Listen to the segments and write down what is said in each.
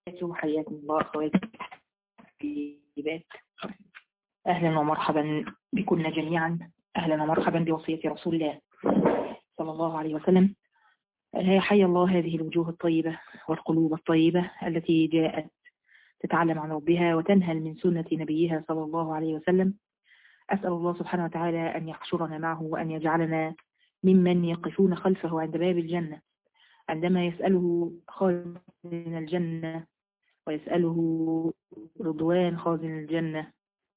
وحياكم الله أخواتي الطيبات أهلا ومرحبا بكنا جميعا أهلا ومرحبا بوصية رسول الله صلى الله عليه وسلم يا حي الله هذه الوجوه الطيبة والقلوب الطيبة التي جاءت تتعلم عن ربها وتنهل من سنة نبيها صلى الله عليه وسلم أسأل الله سبحانه وتعالى أن يحشرنا معه وأن يجعلنا ممن يقفون خلفه عند باب الجنة عندما يسأله خازن الجنة ويسأله رضوان خازن الجنة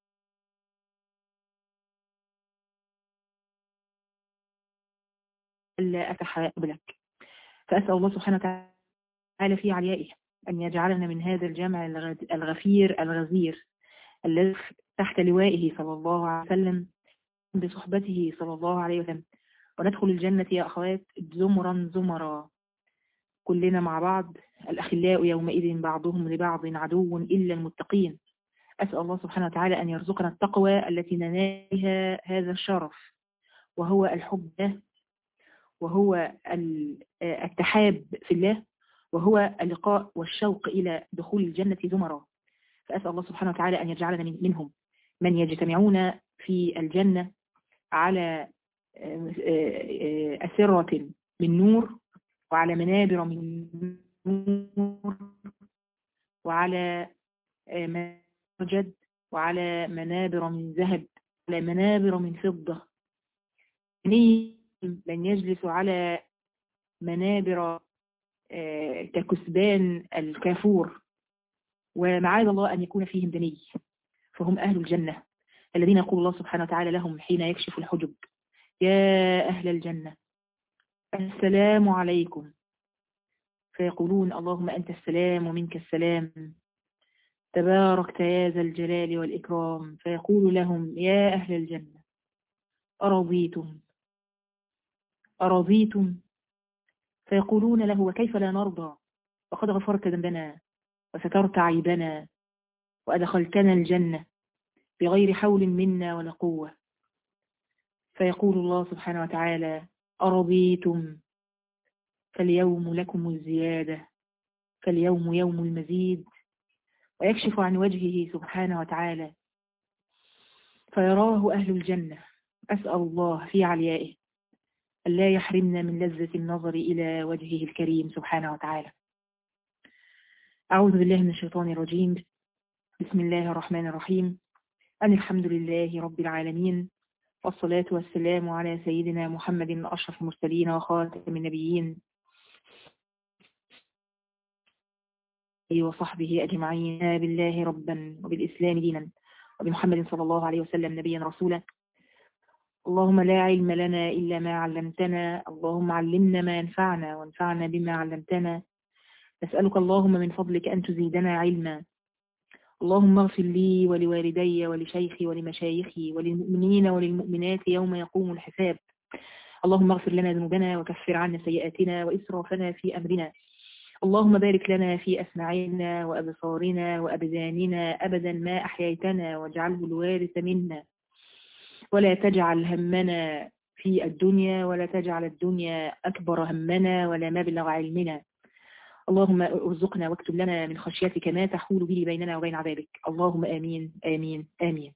ألا أتحابلك فأسأل الله سبحانه وتعالى في عليائه أن يجعلنا من هذا الجمع الغفير الغزير الذي تحت لوائه صلى الله عليه وسلم بصحبته صلى الله عليه وسلم وندخل الجنة يا أخوات زمرا زمرا كلنا مع بعض الأخلاء يومئذ بعضهم لبعض عدو إلا المتقين أسأل الله سبحانه وتعالى أن يرزقنا التقوى التي ننالها هذا الشرف وهو الحب له وهو التحاب في الله وهو اللقاء والشوق إلى دخول الجنة زمرا فأسأل الله سبحانه وتعالى أن يجعلنا منهم من يجتمعون في الجنة على أسرة من نور وعلى منابر من نور وعلى مرجد وعلى منابر من ذهب على منابر من فضة من يجلس على منابر ككسبان الكافور ومعاذ الله أن يكون فيهم دني فهم أهل الجنة الذين يقول الله سبحانه وتعالى لهم حين يكشف الحجب يا أهل الجنة السلام عليكم فيقولون اللهم أنت السلام ومنك السلام تباركت يا ذا الجلال والإكرام فيقول لهم يا أهل الجنة أرضيتم أرضيتم فيقولون له وكيف لا نرضى وقد غفرت ذنبنا وسترت عيبنا وأدخلتنا الجنة بغير حول منا ولا قوة فيقول الله سبحانه وتعالى أرضيتم فاليوم لكم الزيادة فاليوم يوم المزيد ويكشف عن وجهه سبحانه وتعالى فيراه أهل الجنة أسأل الله في عليائه ألا يحرمنا من لذة النظر إلى وجهه الكريم سبحانه وتعالى أعوذ بالله من الشيطان الرجيم بسم الله الرحمن الرحيم أن الحمد لله رب العالمين والصلاة والسلام على سيدنا محمد أشرف المرسلين وخاتم النبيين وصحبه أجمعين بالله ربا وبالإسلام دينا وبمحمد صلى الله عليه وسلم نبيا رسولا اللهم لا علم لنا إلا ما علمتنا اللهم علمنا ما ينفعنا وانفعنا بما علمتنا نسألك اللهم من فضلك أن تزيدنا علما اللهم اغفر لي ولوالدي ولشيخي ولمشايخي وللمؤمنين وللمؤمنات يوم يقوم الحساب اللهم اغفر لنا ذنوبنا وكفر عنا سيئاتنا وإسرافنا في أمرنا اللهم بارك لنا في أسماعنا وأبصارنا وأبداننا أبدا ما أحييتنا واجعله الوارث منا ولا تجعل همنا في الدنيا ولا تجعل الدنيا أكبر همنا ولا مبلغ علمنا اللهم ارزقنا واكتب لنا من خشيتك ما تحول به بيننا وبين عذابك اللهم آمين آمين آمين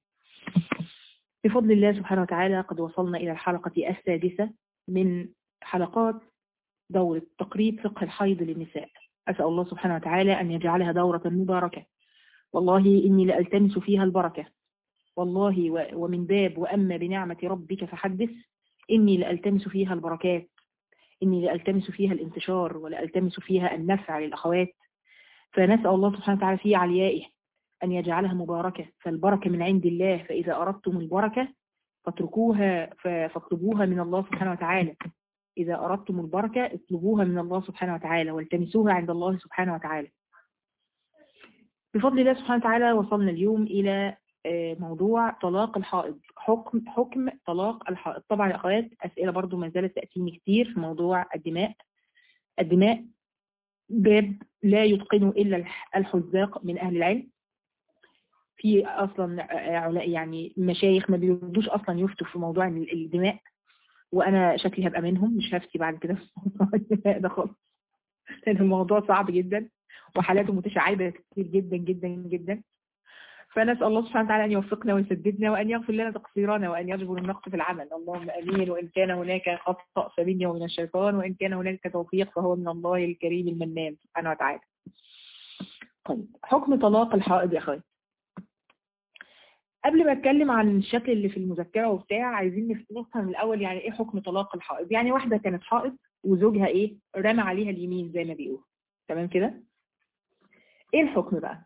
بفضل الله سبحانه وتعالى قد وصلنا إلى الحلقة السادسة من حلقات دورة تقريب فقه الحيض للنساء أسأل الله سبحانه وتعالى أن يجعلها دورة مباركة والله إني لألتمس فيها البركة والله ومن باب وأما بنعمة ربك فحدث إني لألتمس فيها البركات إني لألتمس فيها الانتشار ولألتمس فيها النفع للأخوات فنسأل الله سبحانه وتعالى في عليائه أن يجعلها مباركة فالبركة من عند الله فإذا أردتم البركة فاتركوها فاطلبوها من الله سبحانه وتعالى إذا أردتم البركة اطلبوها من الله سبحانه وتعالى والتمسوها عند الله سبحانه وتعالى بفضل الله سبحانه وتعالى وصلنا اليوم إلى موضوع طلاق الحائض حكم حكم طلاق الحائض طبعا يا اخوات اسئله برضو ما زالت تاتيني كتير في موضوع الدماء الدماء باب لا يتقنه الا الحذاق من اهل العلم في اصلا يعني مشايخ ما بيردوش اصلا يفتوا في موضوع الدماء وانا شكلي هبقى منهم مش هفتي بعد كده في موضوع الدماء ده خالص لان الموضوع صعب جدا وحالاته متشعبة كتير جدا جدا جدا فنسأل الله سبحانه وتعالى أن يوفقنا ويسددنا وأن يغفر لنا تقصيرنا وأن يجبر النقص في العمل اللهم أمين وإن كان هناك خطأ فمني ومن الشيطان وإن كان هناك توفيق فهو من الله الكريم المنان سبحانه وتعالى طيب حكم طلاق الحائض يا أخوي قبل ما اتكلم عن الشكل اللي في المذكرة وبتاع عايزين نفهم الأول يعني إيه حكم طلاق الحائض يعني واحدة كانت حائض وزوجها إيه رمى عليها اليمين زي ما بيقول تمام كده إيه الحكم بقى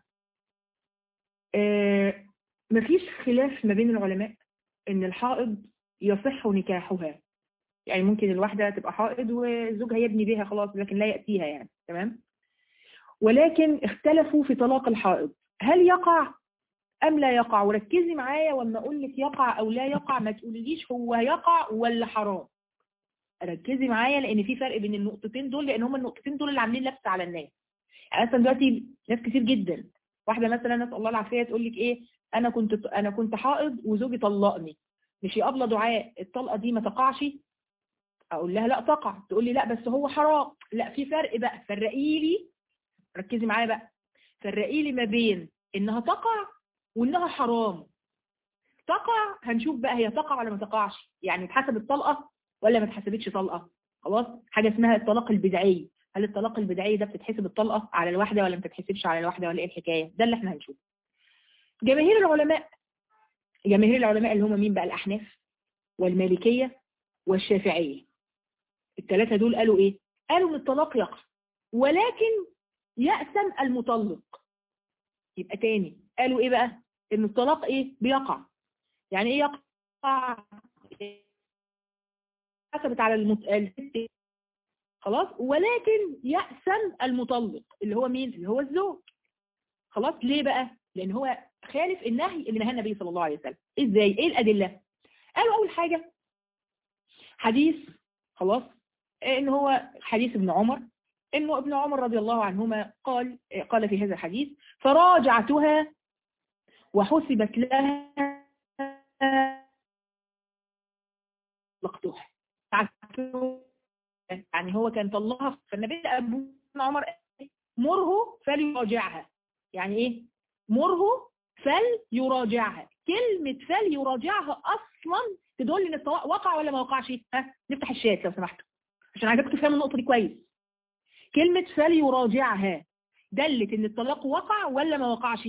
آه مفيش خلاف ما بين العلماء ان الحائض يصح نكاحها يعني ممكن الواحدة تبقى حائض وزوجها يبني بها خلاص لكن لا يأتيها يعني تمام ولكن اختلفوا في طلاق الحائض هل يقع أم لا يقع وركزي معايا وما أقول لك يقع أو لا يقع ما تقوليش هو يقع ولا حرام ركزي معايا لأن في فرق بين النقطتين دول لأن هما النقطتين دول اللي عاملين لبس على الناس يعني مثلا دلوقتي ناس كتير جدا واحدة مثلا نسأل الله العافية تقول لك ايه انا كنت انا كنت حائض وزوجي طلقني مش قابله دعاء الطلقة دي ما تقعش اقول لها لا تقع تقول لي لا بس هو حرام لا في فرق بقى فرقي لي ركزي معايا بقى فرقي لي ما بين انها تقع وانها حرام تقع هنشوف بقى هي تقع ولا ما تقعش يعني اتحسب الطلقة ولا ما اتحسبتش طلقة خلاص حاجة اسمها الطلاق البدعي هل الطلاق البدعي ده بتتحسب الطلقة على الواحدة ولا ما بتتحسبش على الواحدة ولا ايه الحكاية ده اللي احنا هنشوف جماهير العلماء جماهير العلماء اللي هم مين بقى الأحناف والمالكية والشافعية الثلاثة دول قالوا ايه قالوا ان الطلاق يقع ولكن يأسم المطلق يبقى تاني قالوا ايه بقى ان الطلاق ايه بيقع يعني ايه يقع حسبت على المت... خلاص ولكن يأسم المطلق اللي هو مين اللي هو الزوج خلاص ليه بقى لان هو خالف النهي اللي نهى النبي صلى الله عليه وسلم ازاي ايه الادله قالوا اول حاجه حديث خلاص ان هو حديث ابن عمر انه ابن عمر رضي الله عنهما قال قال في هذا الحديث فراجعتها وحسبت لها لقطها يعني هو كان طلقها فالنبي ابو عمر مره فليراجعها يعني ايه مره فليراجعها كلمة فليراجعها اصلا تدل ان الطلاق وقع ولا ما وقعش ها نفتح الشات لو سمحتوا عشان عايزاكم تفهموا النقطة دي كويس كلمة فليراجعها دلت ان الطلاق وقع ولا ما وقعش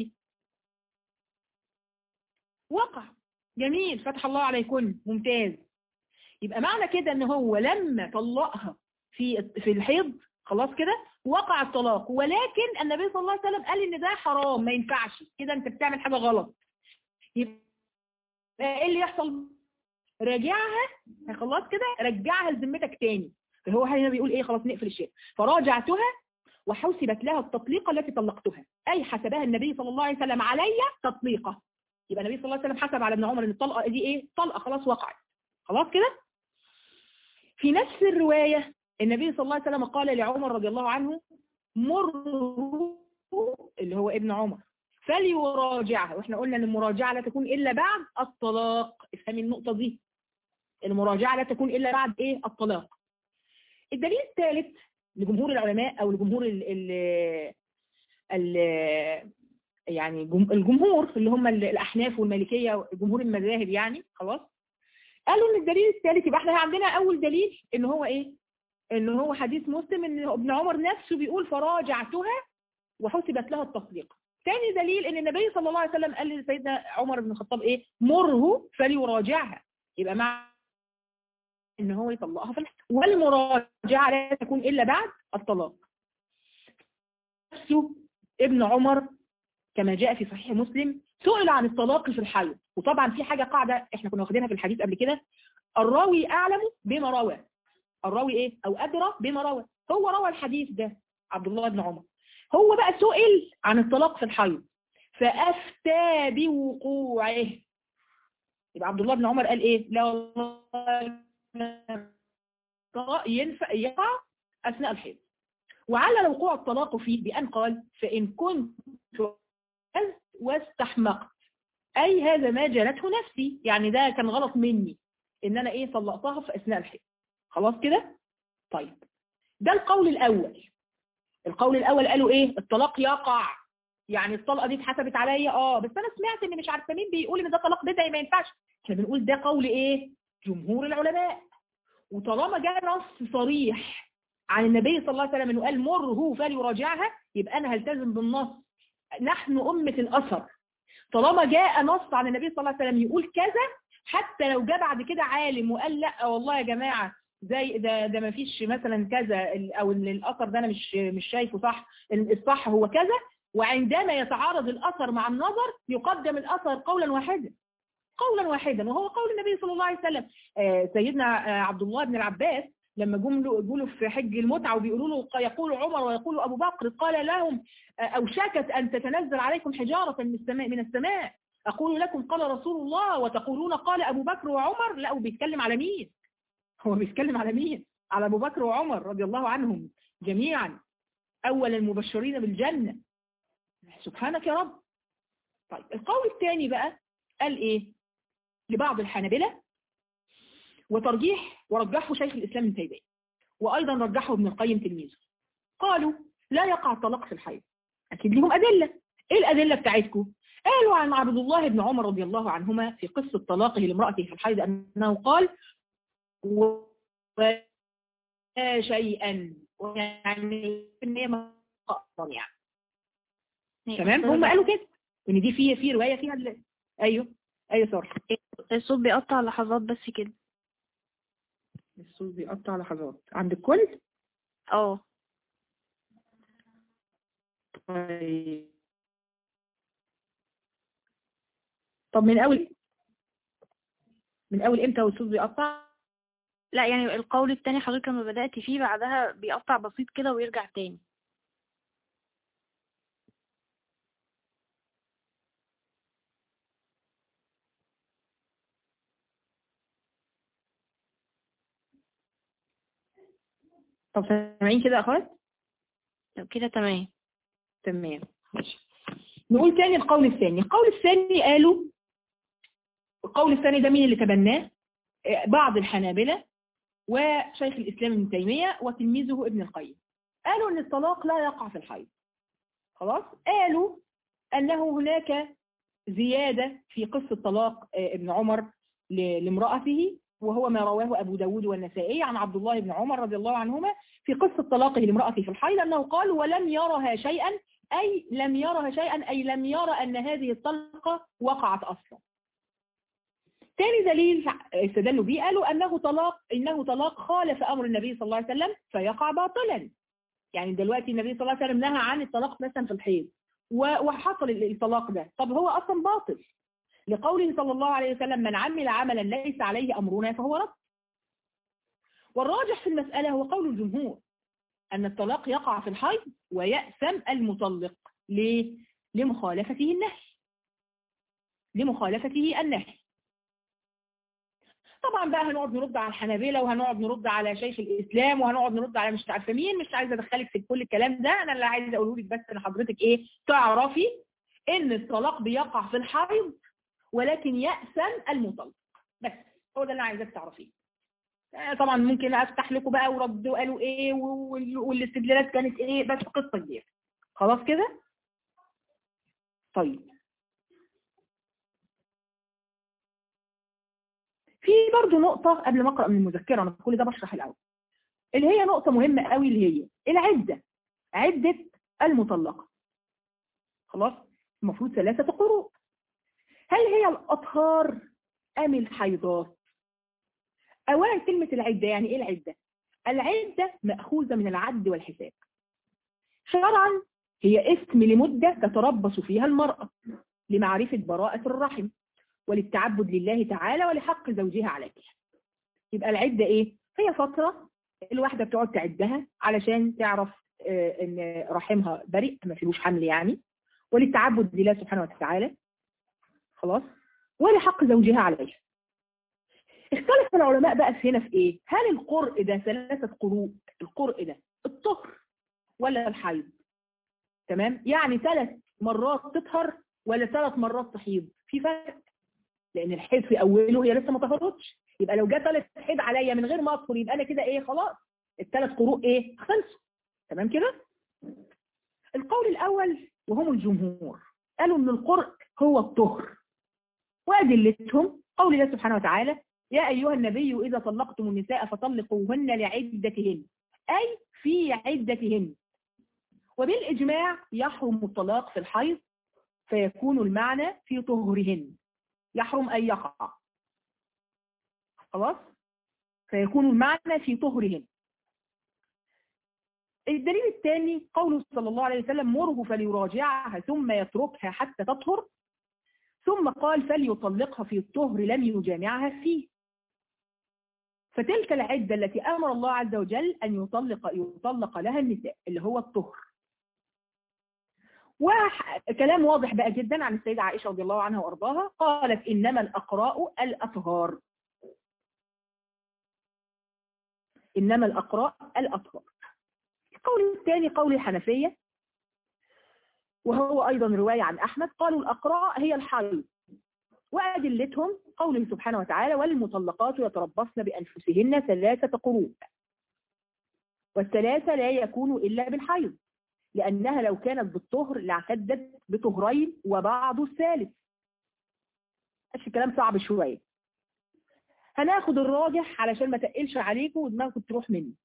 وقع جميل فتح الله عليكم ممتاز يبقى معنى كده ان هو لما طلقها في في الحيض خلاص كده وقع الطلاق ولكن النبي صلى الله عليه وسلم قال ان ده حرام ما ينفعش كده انت بتعمل حاجة غلط يبقى ايه اللي يحصل راجعها خلاص كده رجعها لذمتك تاني فهو هنا بيقول ايه خلاص نقفل الشيء فراجعتها وحسبت لها التطليقة التي طلقتها اي حسبها النبي صلى الله عليه وسلم علي تطليقة يبقى النبي صلى الله عليه وسلم حسب على ابن عمر ان الطلقة دي ايه طلقة خلاص وقعت خلاص كده في نفس الرواية النبي صلى الله عليه وسلم قال لعمر رضي الله عنه مر اللي هو ابن عمر فليراجعها واحنا قلنا ان المراجعة لا تكون الا بعد الطلاق افهمي النقطة دي المراجعة لا تكون الا بعد ايه الطلاق الدليل الثالث لجمهور العلماء او لجمهور ال ال ال يعني الجمهور اللي هم الاحناف والمالكيه جمهور المذاهب يعني خلاص قالوا ان الدليل الثالث يبقى احنا عندنا اول دليل ان هو ايه ان هو حديث مسلم ان ابن عمر نفسه بيقول فراجعتها وحسبت لها التطليق ثاني دليل ان النبي صلى الله عليه وسلم قال لسيدنا عمر بن الخطاب ايه مره فليراجعها يبقى مع ان هو يطلقها في الحق والمراجعة لا تكون الا بعد الطلاق نفسه ابن عمر كما جاء في صحيح مسلم سئل عن الطلاق في الحيض وطبعا في حاجة قاعدة احنا كنا واخدينها في الحديث قبل كده الراوي اعلم بما روى الراوي ايه او ادرى بما روى هو روى الحديث ده عبد الله بن عمر هو بقى سئل عن الطلاق في الحيض فافتى بوقوعه يبقى عبد الله بن عمر قال ايه لا والله ينفع يقع اثناء الحيض وعلل وقوع الطلاق فيه بأن قال فإن كنت واستحمقت أي هذا ما جلته نفسي يعني ده كان غلط مني إن أنا إيه طلقتها في أثناء الحيض خلاص كده طيب ده القول الأول القول الاول قالوا ايه الطلاق يقع يعني الطلقه دي اتحسبت عليا اه بس انا سمعت ان مش عارفه مين بيقول ان ده طلاق بدعي ما ينفعش احنا بنقول ده قول ايه جمهور العلماء وطالما جاء نص صريح عن النبي صلى الله عليه وسلم انه قال مره فليراجعها يبقى انا هلتزم بالنص نحن امه الاثر طالما جاء نص عن النبي صلى الله عليه وسلم يقول كذا حتى لو جاء بعد كده عالم وقال لا والله يا جماعه زي ده ده ما فيش مثلا كذا او الاثر ده انا مش مش شايفه صح الصح هو كذا وعندما يتعارض الاثر مع النظر يقدم الاثر قولا واحدا قولا واحدا وهو قول النبي صلى الله عليه وسلم آه سيدنا آه عبد الله بن العباس لما جم له في حج المتعة وبيقولوا له يقول عمر ويقول أبو بكر قال لهم أوشكت أن تتنزل عليكم حجارة من السماء من السماء أقول لكم قال رسول الله وتقولون قال أبو بكر وعمر لا هو بيتكلم على مين هو بيتكلم على مين على أبو بكر وعمر رضي الله عنهم جميعا أول المبشرين بالجنة سبحانك يا رب طيب القول الثاني بقى قال إيه لبعض الحنابلة وترجيح ورجحه شيخ الإسلام ابن تيمية وأيضا رجحه ابن القيم تلميذه قالوا لا يقع الطلاق في الحيض أكيد لهم أدلة إيه الأدلة بتاعتكم قالوا عن عبد الله بن عمر رضي الله عنهما في قصة طلاقه لامرأته في الحيض أنه قال ولا شيئا يعني ان هي اصلا يعني تمام هم قالوا كده ان دي في في روايه فيها ال... ايوه ايوه ساره الصوت بيقطع لحظات بس كده الصوت بيقطع لحظات عند الكل اه طيب طب من اول من اول امتى والصوت بيقطع لا يعني القول التاني حضرتك لما بدأت فيه بعدها بيقطع بسيط كده ويرجع تاني طب سامعين كده يا اخوات طب كده تمام تمام ماشي نقول تاني القول الثاني القول الثاني قالوا القول الثاني ده مين اللي تبناه بعض الحنابلة وشيخ الإسلام ابن تيمية وتلميذه ابن القيم قالوا أن الطلاق لا يقع في الحيض خلاص قالوا أنه هناك زيادة في قصة طلاق ابن عمر لامرأته وهو ما رواه أبو داود والنسائي عن عبد الله بن عمر رضي الله عنهما في قصة طلاقه لامرأته في الحيض أنه قال ولم يرها شيئا أي لم يرها شيئا أي لم يرى أن هذه الطلقة وقعت أصلا ثاني دليل استدلوا به قالوا أنه طلاق إنه طلاق خالف أمر النبي صلى الله عليه وسلم فيقع باطلا يعني دلوقتي النبي صلى الله عليه وسلم نهى عن الطلاق مثلا في الحيض وحصل الطلاق ده طب هو أصلا باطل لقوله صلى الله عليه وسلم من عمل عملا ليس عليه أمرنا فهو رد والراجح في المسألة هو قول الجمهور أن الطلاق يقع في الحيض ويأثم المطلق ليه؟ لمخالفته النهي لمخالفته النهي طبعا بقى هنقعد نرد على الحنابلة وهنقعد نرد على شيخ الإسلام وهنقعد نرد على مش عارفه مين مش عايزه ادخلك في كل الكلام ده انا اللي عايزه اقوله لك بس ان حضرتك ايه تعرفي ان الطلاق بيقع في الحيض ولكن يأثم المطلق بس هو ده اللي عايزاك تعرفيه طبعا ممكن افتح لكم بقى وردوا قالوا ايه والاستدلالات كانت ايه بس قصه كبيره خلاص كده طيب في برضو نقطة قبل ما أقرأ من المذكرة أنا كل ده بشرح الأول اللي هي نقطة مهمة قوي اللي هي العدة عدة المطلقة خلاص المفروض ثلاثة قروء هل هي الأطهار أم الحيضات أولا كلمة العدة يعني إيه العدة العدة مأخوذة من العد والحساب شرعا هي اسم لمدة تتربص فيها المرأة لمعرفة براءة الرحم وللتعبد لله تعالى ولحق زوجها عليها يبقى العدة ايه هي فترة الواحدة بتقعد تعدها علشان تعرف اه ان رحمها بريء ما فيهوش حمل يعني وللتعبد لله سبحانه وتعالى خلاص ولحق زوجها عليها اختلف العلماء بقى في هنا في ايه هل القرء ده ثلاثة قروء القرء ده الطهر ولا الحيض تمام يعني ثلاث مرات تطهر ولا ثلاث مرات تحيض في فرق لان الحيض في اوله هي لسه ما طهرتش يبقى لو جه ثلاث حيض عليا من غير ما اطهر يبقى انا كده ايه خلاص الثلاث قروء ايه خلصوا تمام كده القول الأول وهم الجمهور قالوا ان القرء هو الطهر وأدلتهم قول الله سبحانه وتعالى يا أيها النبي إذا طلقتم النساء فطلقوهن لعدتهن أي في عدتهن وبالإجماع يحرم الطلاق في الحيض فيكون المعنى في طهرهن يحرم أن يقع خلاص فيكون المعنى في طهرهن الدليل الثاني قوله صلى الله عليه وسلم مره فليراجعها ثم يتركها حتى تطهر ثم قال فليطلقها في الطهر لم يجامعها فيه فتلك العدة التي أمر الله عز وجل أن يطلق يطلق لها النساء اللي هو الطهر وكلام واضح بقى جدا عن السيدة عائشة رضي الله عنها وأرضاها قالت إنما الأقراء الأطهار إنما الأقراء الأطهار القول الثاني قول الحنفية وهو أيضا رواية عن أحمد قالوا الأقراء هي الحيض وأدلتهم قوله سبحانه وتعالى والمطلقات يتربصن بأنفسهن ثلاثة قروء والثلاثة لا يكون إلا بالحيض لأنها لو كانت بالطهر لاعتدت بطهرين وبعض الثالث مش كلام صعب شوية هناخد الراجح علشان ما تقلش عليكم ودماغكم تروح مني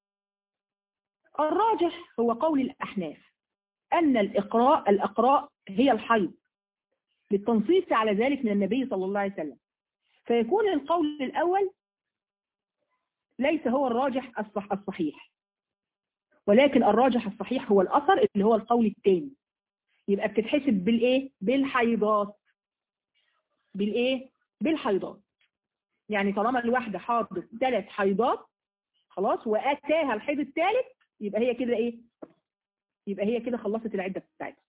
الراجح هو قول الأحناف أن الإقراء الأقراء هي الحيض للتنصيص على ذلك من النبي صلى الله عليه وسلم فيكون القول الأول ليس هو الراجح الصح الصحيح ولكن الراجح الصحيح هو الأثر اللي هو القول الثاني يبقى بتتحسب بالإيه؟ بالحيضات بالإيه؟ بالحيضات يعني طالما الواحدة حاضت ثلاث حيضات خلاص وأتاها الحيض الثالث يبقى هي كده إيه؟ يبقى هي كده خلصت العدة بتاعتها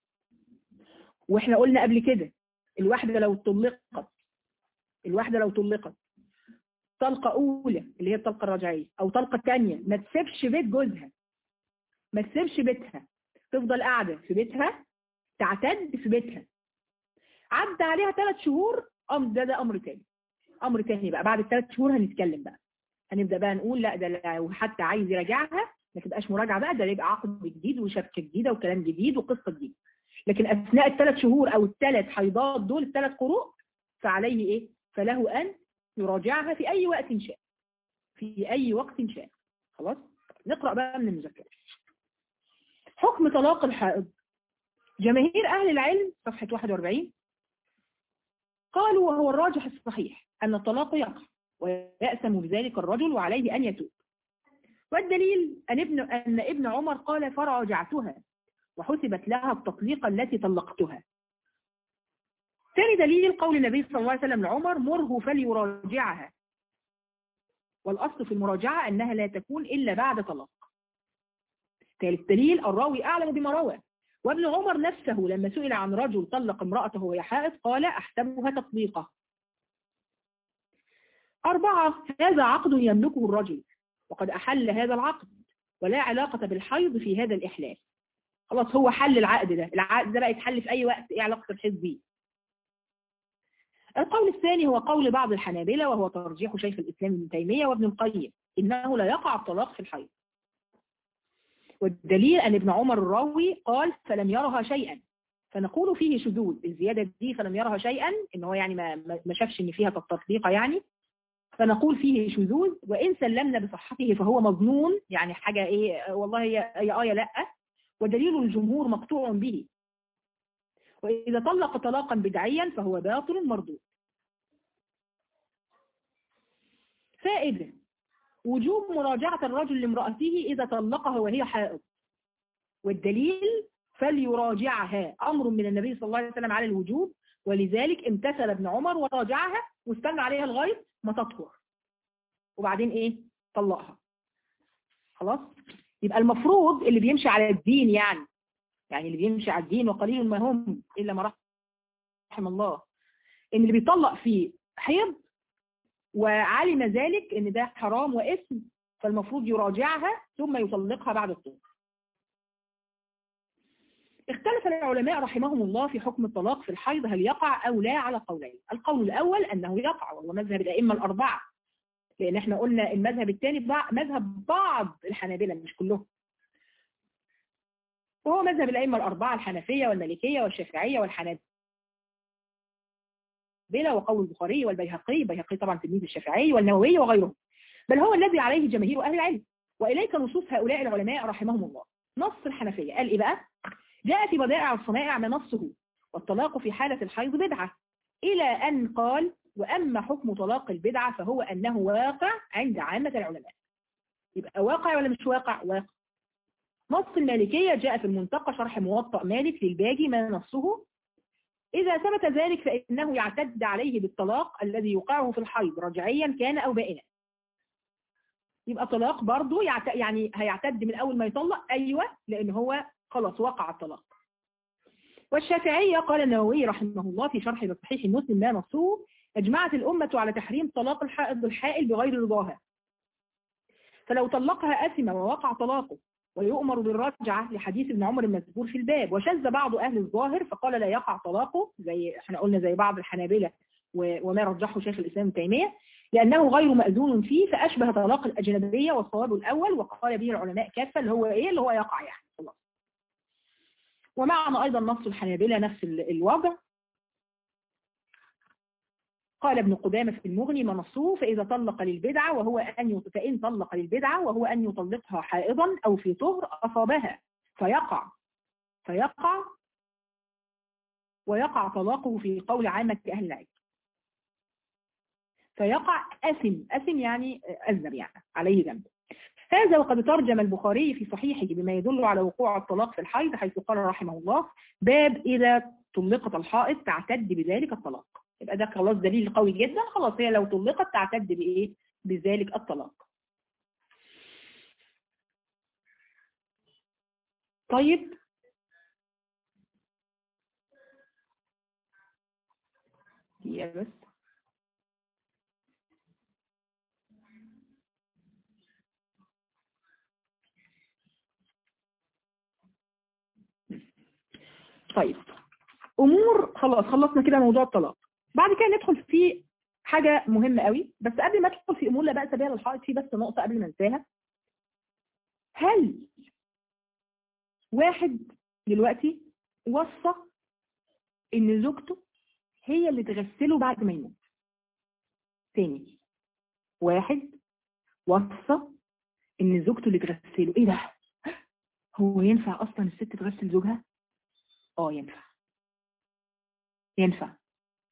واحنا قلنا قبل كده الواحدة لو طلقت الواحدة لو طلقت طلقة أولى اللي هي الطلقة الرجعية أو طلقة ثانية ما تسيبش بيت جوزها ما تسيبش بيتها تفضل قاعدة في بيتها تعتد في بيتها عدى عليها ثلاث شهور أمر ده ده أمر تاني أمر تاني بقى بعد الثلاث شهور هنتكلم بقى هنبدأ بقى نقول لا ده لو حتى عايز يراجعها ما تبقاش مراجعة بقى ده يبقى عقد جديد وشبكة جديدة وكلام جديد وقصة جديدة لكن أثناء الثلاث شهور أو الثلاث حيضات دول الثلاث قروء فعليه إيه؟ فله أن يراجعها في أي وقت شاء في أي وقت شاء خلاص نقرأ بقى من المذكرة حكم طلاق الحائض جماهير أهل العلم صفحة 41 قالوا وهو الراجح الصحيح أن الطلاق يقع ويأسم بذلك الرجل وعليه أن يتوب والدليل أن ابن, أن ابن عمر قال فراجعتها وحسبت لها التطليقة التي طلقتها ثاني دليل قول النبي صلى الله عليه وسلم لعمر مره فليراجعها والأصل في المراجعة أنها لا تكون إلا بعد طلاق ثالث دليل الراوي أعلم بما روى وابن عمر نفسه لما سئل عن رجل طلق امرأته وهي حائض قال أحسبها تطليقة أربعة هذا عقد يملكه الرجل وقد أحل هذا العقد ولا علاقة بالحيض في هذا الإحلال خلاص هو حل العقد ده العقد ده بقى يتحل في أي وقت إيه علاقة الحيض بيه القول الثاني هو قول بعض الحنابلة وهو ترجيح شيخ الإسلام ابن تيمية وابن القيم إنه لا يقع الطلاق في الحيض والدليل أن ابن عمر الراوي قال فلم يرها شيئا فنقول فيه شذوذ الزيادة دي فلم يرها شيئا إن هو يعني ما, ما شافش إن فيها تطبيقة يعني فنقول فيه شذوذ وإن سلمنا بصحته فهو مظنون يعني حاجة إيه والله هي هي آية لأ ودليل الجمهور مقطوع به وإذا طلق طلاقا بدعيا فهو باطل مردود فائدة وجوب مراجعة الرجل لامرأته إذا طلقها وهي حائض والدليل فليراجعها أمر من النبي صلى الله عليه وسلم على الوجوب ولذلك امتثل ابن عمر وراجعها واستنى عليها لغاية ما تطهر وبعدين ايه طلقها خلاص يبقى المفروض اللي بيمشي على الدين يعني يعني اللي بيمشي على الدين وقليل ما هم إلا ما رحم الله ان اللي بيطلق في حيض وعلم ذلك ان ده حرام واسم فالمفروض يراجعها ثم يطلقها بعد الطهر اختلف العلماء رحمهم الله في حكم الطلاق في الحيض هل يقع أو لا على قولين القول الأول أنه يقع وهو مذهب الأئمة الأربعة لأن احنا قلنا المذهب الثاني مذهب بعض الحنابلة مش كلهم وهو مذهب الأئمة الأربعة الحنفية والمالكية والشافعية والحنابلة وقول البخاري والبيهقي البيهقي طبعا تلميذ الشافعي والنووي وغيرهم بل هو الذي عليه جماهير أهل العلم وإليك نصوص هؤلاء العلماء رحمهم الله نص الحنفية قال إيه بقى جاء في بدائع الصنائع ما نصه والطلاق في حالة الحيض بدعة إلى أن قال وأما حكم طلاق البدعة فهو أنه واقع عند عامة العلماء يبقى واقع ولا مش واقع واقع نص المالكية جاء في المنتقى شرح موطأ مالك للباجي ما نصه إذا ثبت ذلك فإنه يعتد عليه بالطلاق الذي يوقعه في الحيض رجعيا كان أو بائنا يبقى طلاق برضه يعت... يعني هيعتد من أول ما يطلق أيوة لأن هو خلاص وقع الطلاق والشافعية قال النووي رحمه الله في شرح صحيح مسلم ما نصه أجمعت الأمة على تحريم طلاق الحائض الحائل بغير رضاها فلو طلقها أثم ووقع طلاقه ويؤمر بالرجعة لحديث ابن عمر المذكور في الباب وشذ بعض أهل الظاهر فقال لا يقع طلاقه زي احنا قلنا زي بعض الحنابلة وما رجحه شيخ الإسلام ابن تيمية لأنه غير مأذون فيه فأشبه طلاق الأجنبية والصواب الأول وقال به العلماء كافة اللي هو إيه اللي هو يقع يعني خلاص ومعنا أيضا نص الحنابلة نفس الوضع قال ابن قدامة في المغني منصوه فإذا طلق للبدعة وهو أن فإن طلق للبدعة وهو أن يطلقها حائضا أو في طهر أصابها فيقع فيقع ويقع طلاقه في قول عامة أهل العلم فيقع أثم أثم يعني أذنب يعني عليه ذنب هذا وقد ترجم البخاري في صحيحه بما يدل على وقوع الطلاق في الحيض حيث قال رحمه الله باب إذا طلقت الحائض تعتد بذلك الطلاق يبقى ده خلاص دليل قوي جدا خلاص هي لو طلقت تعتد بإيه بذلك الطلاق طيب هي بس طيب امور خلاص خلصنا كده موضوع الطلاق بعد كده ندخل في حاجة مهمة قوي بس قبل ما ادخل في امور لا بأس بها للحائط في بس نقطة قبل ما انساها هل واحد دلوقتي وصى ان زوجته هي اللي تغسله بعد ما يموت تاني واحد وصى ان زوجته اللي تغسله ايه ده هو ينفع اصلا الست تغسل زوجها اه ينفع ينفع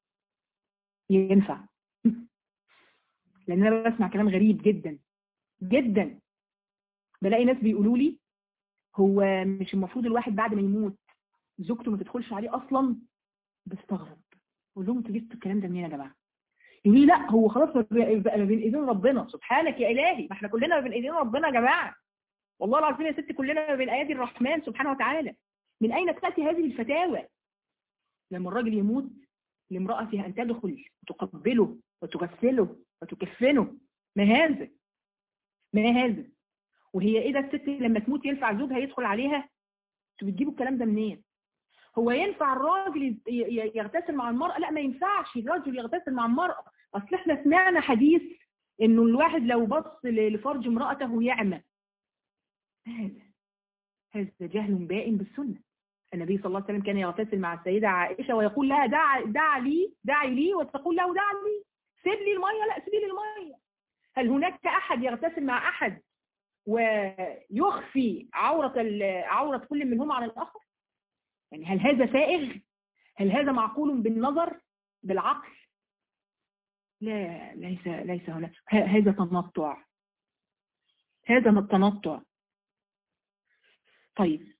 ينفع لان انا بسمع كلام غريب جدا جدا بلاقي ناس بيقولوا لي هو مش المفروض الواحد بعد ما يموت زوجته ما تدخلش عليه اصلا بستغرب اقول لهم انتوا جبتوا الكلام ده منين يا جماعه يقول لي لا هو خلاص بقى ما بين ايدين ربنا سبحانك يا الهي ما احنا كلنا ما بين ايدين ربنا يا جماعه والله العظيم يا ست كلنا ما بين ايادي الرحمن سبحانه وتعالى من اين تاتي هذه الفتاوى لما الراجل يموت لامرأته أن تدخل وتقبله وتغسله وتكفنه ما هذا ما هذا وهي ايه ده الست لما تموت ينفع زوجها يدخل عليها انتوا بتجيبوا الكلام ده منين هو ينفع الراجل يغتسل مع المرأة لا ما ينفعش الراجل يغتسل مع المرأة اصل احنا سمعنا حديث انه الواحد لو بص لفرج امرأته يعمى هذا هذا جهل بائن بالسنة النبي صلى الله عليه وسلم كان يغتسل مع السيدة عائشة ويقول لها دع دع لي دعي لي وتقول له دع لي سيب لي المية لا سيبي لي المية هل هناك أحد يغتسل مع أحد ويخفي عورة عورة كل منهم عن الآخر يعني هل هذا سائغ هل هذا معقول بالنظر بالعقل لا ليس ليس هناك هذا تنطع هذا التنطع طيب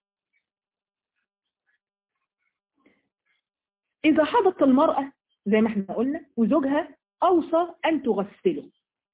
إذا حضت المرأة زي ما احنا قلنا وزوجها أوصى أن تغسله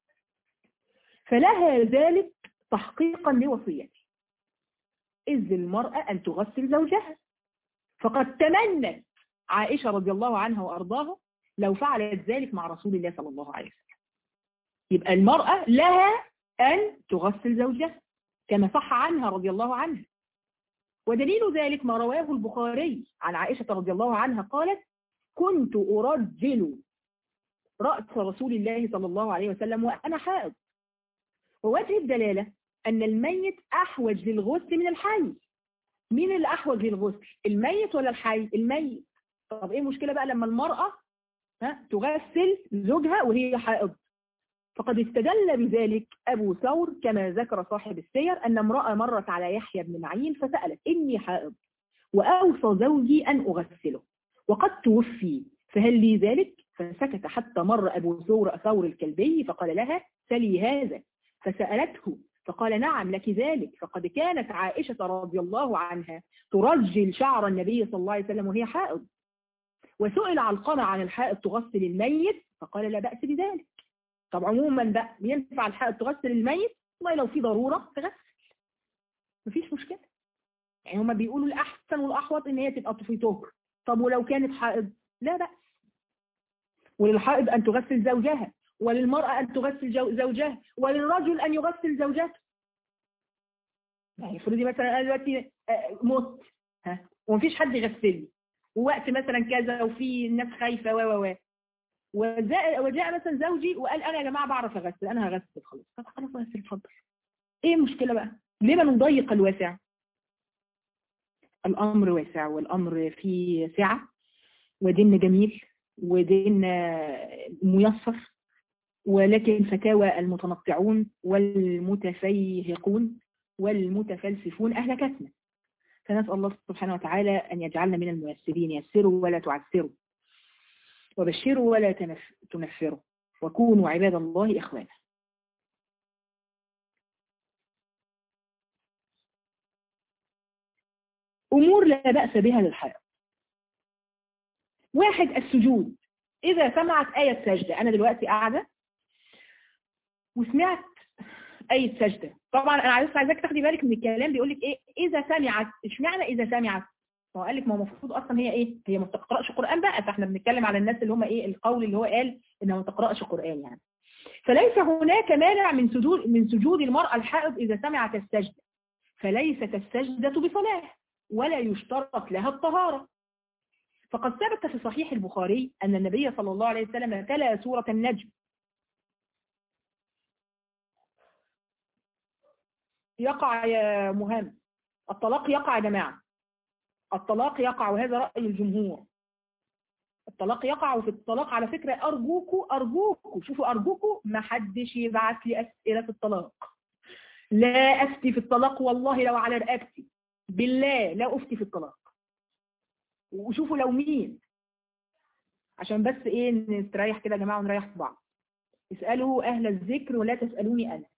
فلها ذلك تحقيقا لوصيته إذ المرأة أن تغسل زوجها فقد تمنت عائشة رضي الله عنها وأرضاها لو فعلت ذلك مع رسول الله صلى الله عليه وسلم يبقى المرأة لها أن تغسل زوجها كما صح عنها رضي الله عنها ودليل ذلك ما رواه البخاري عن عائشة رضي الله عنها قالت كنت أرجل رأس رسول الله صلى الله عليه وسلم وأنا حائض ووجه الدلالة أن الميت أحوج للغسل من الحي مين اللي احوج للغسل الميت ولا الحي الميت طب ايه المشكله بقى لما المراه ها تغسل زوجها وهي حائض فقد استدل بذلك أبو ثور كما ذكر صاحب السير أن امرأة مرت على يحيى بن معين فسألت إني حائض وأوصى زوجي أن أغسله وقد توفي فهل لي ذلك فسكت حتى مر أبو ثور ثور الكلبي فقال لها سلي هذا فسألته فقال نعم لك ذلك فقد كانت عائشة رضي الله عنها ترجل شعر النبي صلى الله عليه وسلم وهي حائض وسئل علقمة عن الحائض تغسل الميت فقال لا بأس بذلك طب عموما بقى ينفع الحائض تغسل الميت والله لو في ضرورة تغسل مفيش مشكلة يعني هما بيقولوا الأحسن والأحوط إن هي تبقى في طهر طب ولو كانت حائض لا بأس وللحائض أن تغسل زوجها وللمرأة أن تغسل زوجها وللرجل أن يغسل زوجته يعني افرضي مثلا أنا دلوقتي مت ها ومفيش حد يغسلني ووقت مثلا كذا وفي الناس خايفة و و و وجاء, وجاء مثلا زوجي وقال انا يا جماعه بعرف اغسل انا هغسل خلاص طب خلاص اغسل اتفضل ايه المشكله بقى ليه ما نضيق الواسع الامر واسع والامر فيه سعه ودين جميل ودين ميسر ولكن فتاوى المتنطعون والمتفيهقون والمتفلسفون اهلكتنا فنسال الله سبحانه وتعالى ان يجعلنا من الميسرين يسروا ولا تعسروا وبشروا ولا تنفروا وكونوا عباد الله إخوانا أمور لا بأس بها للحائض واحد السجود إذا سمعت آية سجدة أنا دلوقتي قاعدة وسمعت آية سجدة طبعا أنا عايزك تاخدي بالك من الكلام بيقول لك إيه إذا سمعت إشمعنى إذا سمعت ما هو قال لك ما هو المفروض اصلا هي ايه هي ما بتقراش قران بقى فاحنا بنتكلم على الناس اللي هم ايه القول اللي هو قال انها ما تقراش قران يعني فليس هناك مانع من سجود من سجود المراه الحائض اذا سمعت السجده فليست السجده بصلاه ولا يشترط لها الطهاره فقد ثبت في صحيح البخاري ان النبي صلى الله عليه وسلم تلا سوره النجم يقع يا مهم الطلاق يقع يا جماعه الطلاق يقع وهذا رأي الجمهور الطلاق يقع وفي الطلاق على فكرة أرجوكوا أرجوكوا شوفوا أرجوكوا ما حدش يبعث لي أسئلة في الطلاق لا أفتي في الطلاق والله لو على رقبتي بالله لا أفتي في الطلاق وشوفوا لو مين عشان بس ايه نستريح كده يا جماعة ونريح في بعض اسألوا أهل الذكر ولا تسألوني أنا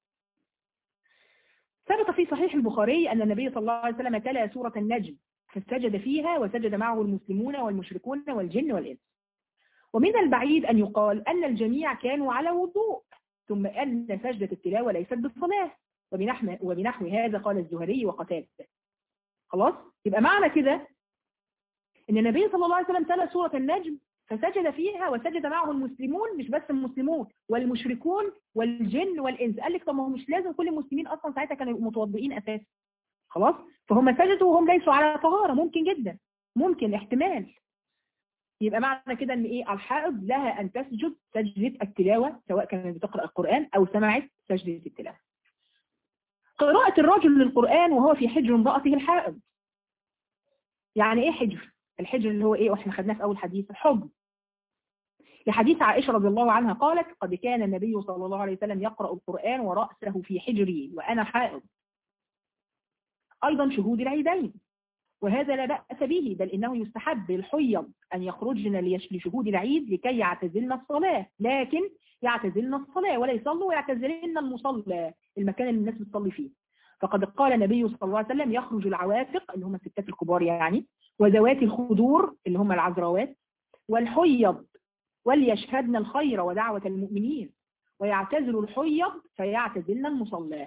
ثبت في صحيح البخاري أن النبي صلى الله عليه وسلم تلا سورة النجم فسجد فيها وسجد معه المسلمون والمشركون والجن والإنس ومن البعيد أن يقال أن الجميع كانوا على وضوء ثم أن سجدة التلاوة ليست بالصلاة وبنحو, وبنحو هذا قال الزهري وقتاده خلاص يبقى معنى كده ان النبي صلى الله عليه وسلم تلا سورة النجم فسجد فيها وسجد معه المسلمون مش بس المسلمون والمشركون والجن والإنس قال لك طب ما هو مش لازم كل المسلمين أصلا ساعتها كانوا متوضئين أساسا خلاص فهم سجدوا وهم ليسوا على طهارة ممكن جدا ممكن احتمال يبقى معنى كده ان ايه الحائض لها ان تسجد سجدة التلاوة سواء كانت بتقرأ القرآن او سمعت سجدة التلاوة قراءة الرجل للقرآن وهو في حجر امرأته الحائض يعني ايه حجر الحجر اللي هو ايه واحنا خدناه في اول حديث الحب لحديث عائشة رضي الله عنها قالت قد كان النبي صلى الله عليه وسلم يقرأ القرآن ورأسه في حجري وأنا حائض أيضا شهود العيدين وهذا لا بأس به بل إنه يستحب للحيض أن يخرجن لشهود العيد لكي يعتزلن الصلاة لكن يعتزلن الصلاة ولا يصلوا ويعتزلن المصلى المكان اللي الناس بتصلي فيه فقد قال النبي صلى الله عليه وسلم يخرج العواتق اللي هم الستات الكبار يعني وذوات الخدور اللي هم العذراوات والحيض وليشهدن الخير ودعوة المؤمنين ويعتزل الحيض فيعتزلن المصلى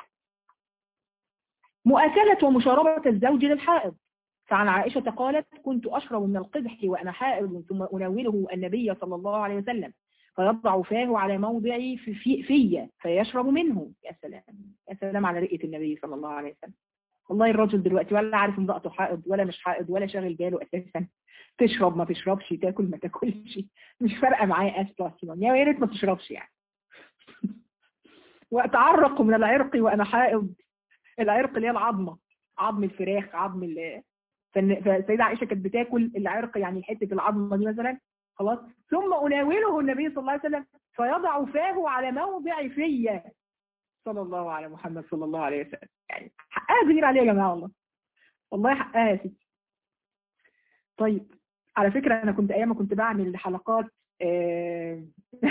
مؤاكلة ومشاربة الزوج للحائض فعن عائشة قالت كنت أشرب من القدح وأنا حائض ثم أناوله النبي صلى الله عليه وسلم فيضع فاه على موضعي في, في, في فيشرب منه يا سلام يا سلام على رئة النبي صلى الله عليه وسلم والله الرجل دلوقتي ولا عارف امرأته حائض ولا مش حائض ولا شاغل باله أساسا تشرب ما تشربش تاكل ما تاكلش مش فارقة معاه أصلا يا ريت ما تشربش يعني وأتعرق من العرق وأنا حائض العرق اللي هي العظمة عظم الفراخ عظم ال فالسيدة عائشة كانت بتاكل العرق يعني حتة العظمة دي مثلا خلاص ثم أناوله النبي صلى الله عليه وسلم فيضع فاه على موضع فيا صلى الله على محمد صلى الله عليه وسلم يعني حقها كبير عليها يا جماعة والله والله حقها يا ستي طيب على فكرة أنا كنت أيام ما كنت بعمل حلقات آه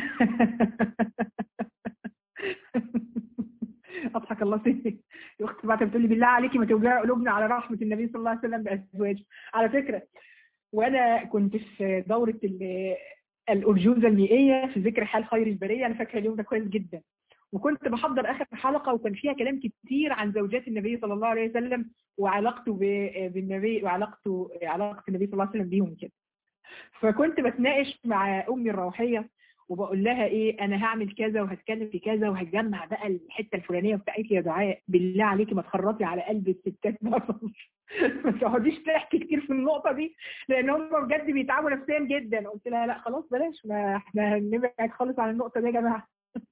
اضحك الله فيك يا اختي بعد بتقول لي بالله عليكي ما توجعي قلوبنا على رحمه النبي صلى الله عليه وسلم بازواجه على فكره وانا كنت في دوره الارجوزه المائيه في ذكر حال خير البريه انا فاكره اليوم ده كويس جدا وكنت بحضر اخر حلقه وكان فيها كلام كتير عن زوجات النبي صلى الله عليه وسلم وعلاقته بالنبي وعلاقته علاقه النبي صلى الله عليه وسلم بيهم كده فكنت بتناقش مع امي الروحيه وبقول لها ايه انا هعمل كذا وهتكلم في كذا وهتجمع بقى الحته الفلانيه بتاعتي يا دعاء بالله عليكي ما تخرطي على قلب الستات ما تقعديش تحكي كتير في النقطه دي لان هم بجد بيتعبوا نفسيا جدا قلت لها لا خلاص بلاش ما احنا نبعد خالص عن النقطه دي يا جماعه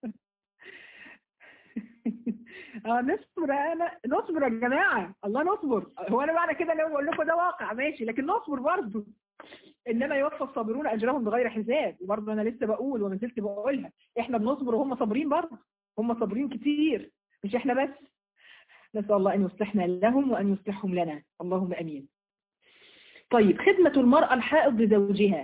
اه نصبر انا نصبر يا جماعه الله نصبر هو انا معنى كده لو بقول لكم ده واقع ماشي لكن نصبر برضه انما يوفى الصابرون اجرهم بغير حساب وبرضه انا لسه بقول وما زلت بقولها احنا بنصبر وهم صابرين برضه هم صابرين كتير مش احنا بس نسال الله ان يصلحنا لهم وان يصلحهم لنا اللهم امين طيب خدمة المرأة الحائض لزوجها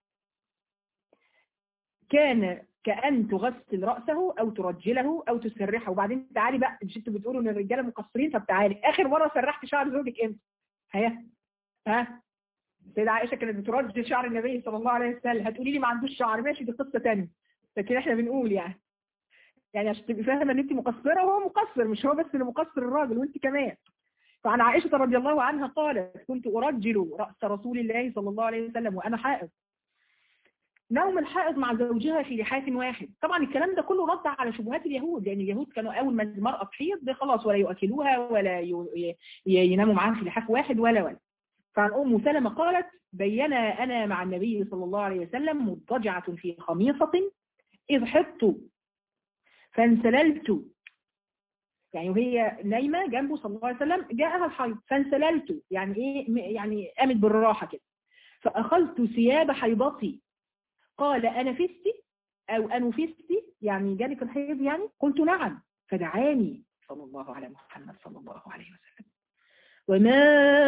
كان كأن تغسل رأسه أو ترجله أو تسرحه وبعدين تعالي بقى مش انتوا بتقولوا ان الرجالة مقصرين طب تعالي آخر مرة سرحت شعر زوجك امتى؟ ها؟ ها؟ السيدة عائشة كانت بترجل شعر النبي صلى الله عليه وسلم هتقولي لي ما عندوش شعر ماشي دي قصة ثانيه لكن احنا بنقول يعني يعني عشان تبقي فاهمة ان انت مقصرة وهو مقصر مش هو بس اللي مقصر الراجل وانت كمان فعن عائشة رضي الله عنها قالت كنت أرجل رأس رسول الله صلى الله عليه وسلم وأنا حائض نوم الحائض مع زوجها في لحاف واحد طبعا الكلام ده كله رد على شبهات اليهود لأن يعني اليهود كانوا أول ما المرأة تحيض خلاص ولا يؤكلوها ولا يناموا معاها في لحاف واحد ولا ولا فعن أم سلمة قالت بين أنا مع النبي صلى الله عليه وسلم مضطجعة في خميصة إذ حطت فانسللت يعني وهي نايمة جنبه صلى الله عليه وسلم جاءها الحيض فانسللت يعني إيه يعني قامت بالراحة كده فأخذت ثياب حيضتي قال أنفستي أو أنفستي يعني جالك الحيض يعني قلت نعم فدعاني صلى الله على محمد صلى الله عليه وسلم وما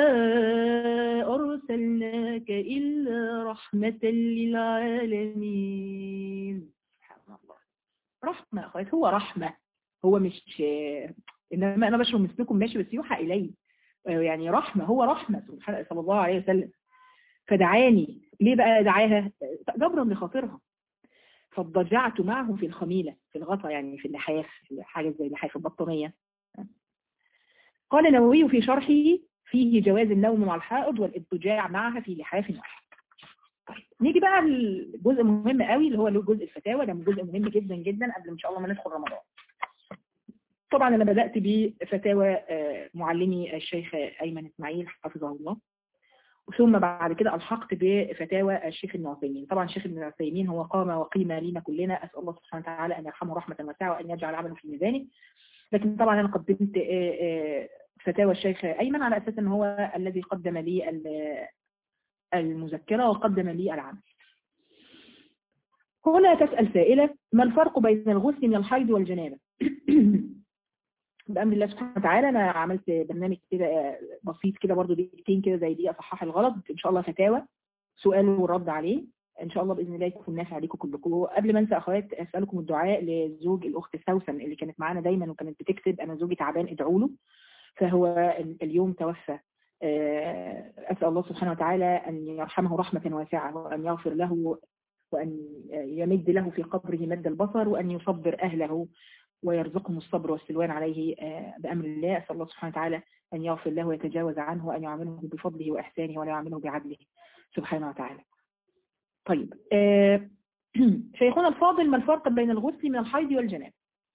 أرسلناك إلا رحمة للعالمين سبحان الله رحمة أخوات هو رحمة هو مش إنما أنا بشر مثلكم ماشي بس يوحى إلي يعني رحمة هو رحمة سبحانه صلى الله عليه وسلم فدعاني ليه بقى دعاها جبرا لخاطرها فاضطجعت معه في الخميلة في الغطا يعني في اللحاف حاجة زي اللحاف البطانية قال النووي في شرحه فيه جواز النوم مع الحائض والاضطجاع معها في لحاف واحد طيب نيجي بقى الجزء مهم قوي اللي هو له جزء الفتاوى ده جزء مهم جدا جدا قبل ان شاء الله ما ندخل رمضان طبعا انا بدات بفتاوى معلمي الشيخ ايمن اسماعيل حفظه الله ثم بعد كده الحقت بفتاوى الشيخ ابن عثيمين طبعا الشيخ ابن عثيمين هو قام وقيم لينا كلنا اسال الله سبحانه وتعالى ان يرحمه رحمه واسعه وان يجعل عمله في ميزانه لكن طبعا انا قدمت فتاوى الشيخ ايمن على اساس ان هو الذي قدم لي المذكره وقدم لي العمل هنا تسأل سائلة ما الفرق بين الغسل من الحيض والجنابة بأمر الله سبحانه وتعالى أنا عملت برنامج كده بسيط كده برضو دقيقتين كده زي دي أصحح الغلط إن شاء الله فتاوى سؤال ورد عليه إن شاء الله بإذن الله يكون نافع عليكم كلكم قبل ما أنسى أخوات أسألكم الدعاء لزوج الأخت سوسن اللي كانت معانا دايما وكانت بتكتب أنا زوجي تعبان ادعوا له فهو اليوم توفى أسأل الله سبحانه وتعالى أن يرحمه رحمة واسعة وأن يغفر له وأن يمد له في قبره مد البصر وأن يصبر أهله ويرزقهم الصبر والسلوان عليه بأمر الله أسأل الله سبحانه وتعالى أن يغفر له ويتجاوز عنه وأن يعامله بفضله وإحسانه ولا يعامله بعدله سبحانه وتعالى طيب شيخنا الفاضل ما الفرق بين الغسل من الحيض والجناب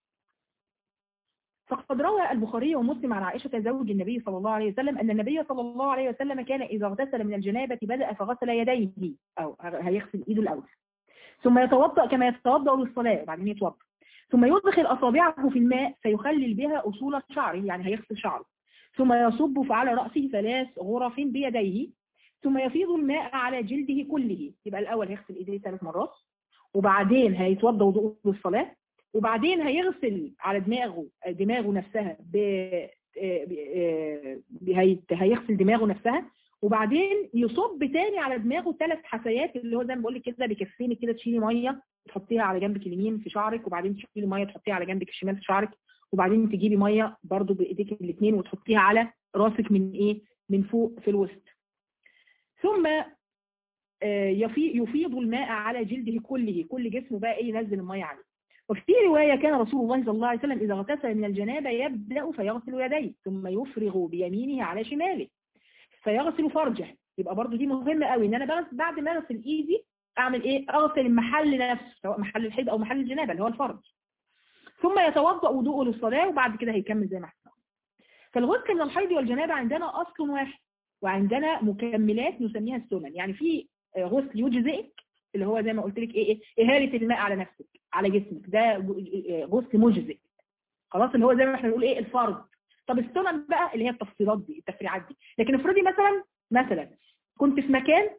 فقد روى البخاري ومسلم عن عائشة زوج النبي صلى الله عليه وسلم أن النبي صلى الله عليه وسلم كان إذا اغتسل من الجنابة بدأ فغسل يديه أو هيغسل إيده الأول ثم يتوضأ كما يتوضأ للصلاة وبعدين يتوضأ ثم يدخل أصابعه في الماء فيخلل بها أصول شعره يعني هيغسل شعره ثم يصب على رأسه ثلاث غرف بيديه ثم يفيض الماء على جلده كله يبقى الأول هيغسل إيديه ثلاث مرات وبعدين هيتوضى وضوء للصلاة وبعدين هيغسل على دماغه دماغه نفسها ب... هيغسل دماغه نفسها وبعدين يصب تاني على دماغه ثلاث حسيات اللي هو زي ما بقول لك كده بكفين كده تشيلي ميه تحطيها على جنبك اليمين في شعرك وبعدين تشيلي ميه تحطيها على جنبك الشمال في شعرك وبعدين تجيبي ميه برضو بايديك الاثنين وتحطيها على راسك من ايه من فوق في الوسط ثم يفيض الماء على جلده كله كل جسمه بقى ايه ينزل الميه عليه وفي رواية كان رسول الله صلى الله عليه وسلم إذا اغتسل من الجنابة يبدأ فيغسل يديه ثم يفرغ بيمينه على شماله فيغسل فرجه يبقى برضو دي مهمة قوي ان انا بعد ما اغسل ايدي اعمل ايه اغسل المحل نفسه سواء محل الحيض او محل الجنابة اللي هو الفرج ثم يتوضأ وضوءه للصلاة وبعد كده هيكمل زي ما احنا فالغسل من الحيض والجنابة عندنا اصل واحد وعندنا مكملات نسميها السنن يعني في غسل يجزئك اللي هو زي ما قلت لك ايه ايه اهاله الماء على نفسك على جسمك ده غسل مجزئ خلاص اللي هو زي ما احنا بنقول ايه الفرض طب السنن بقى اللي هي التفصيلات دي التفريعات دي لكن افرضي مثلا مثلا كنت في مكان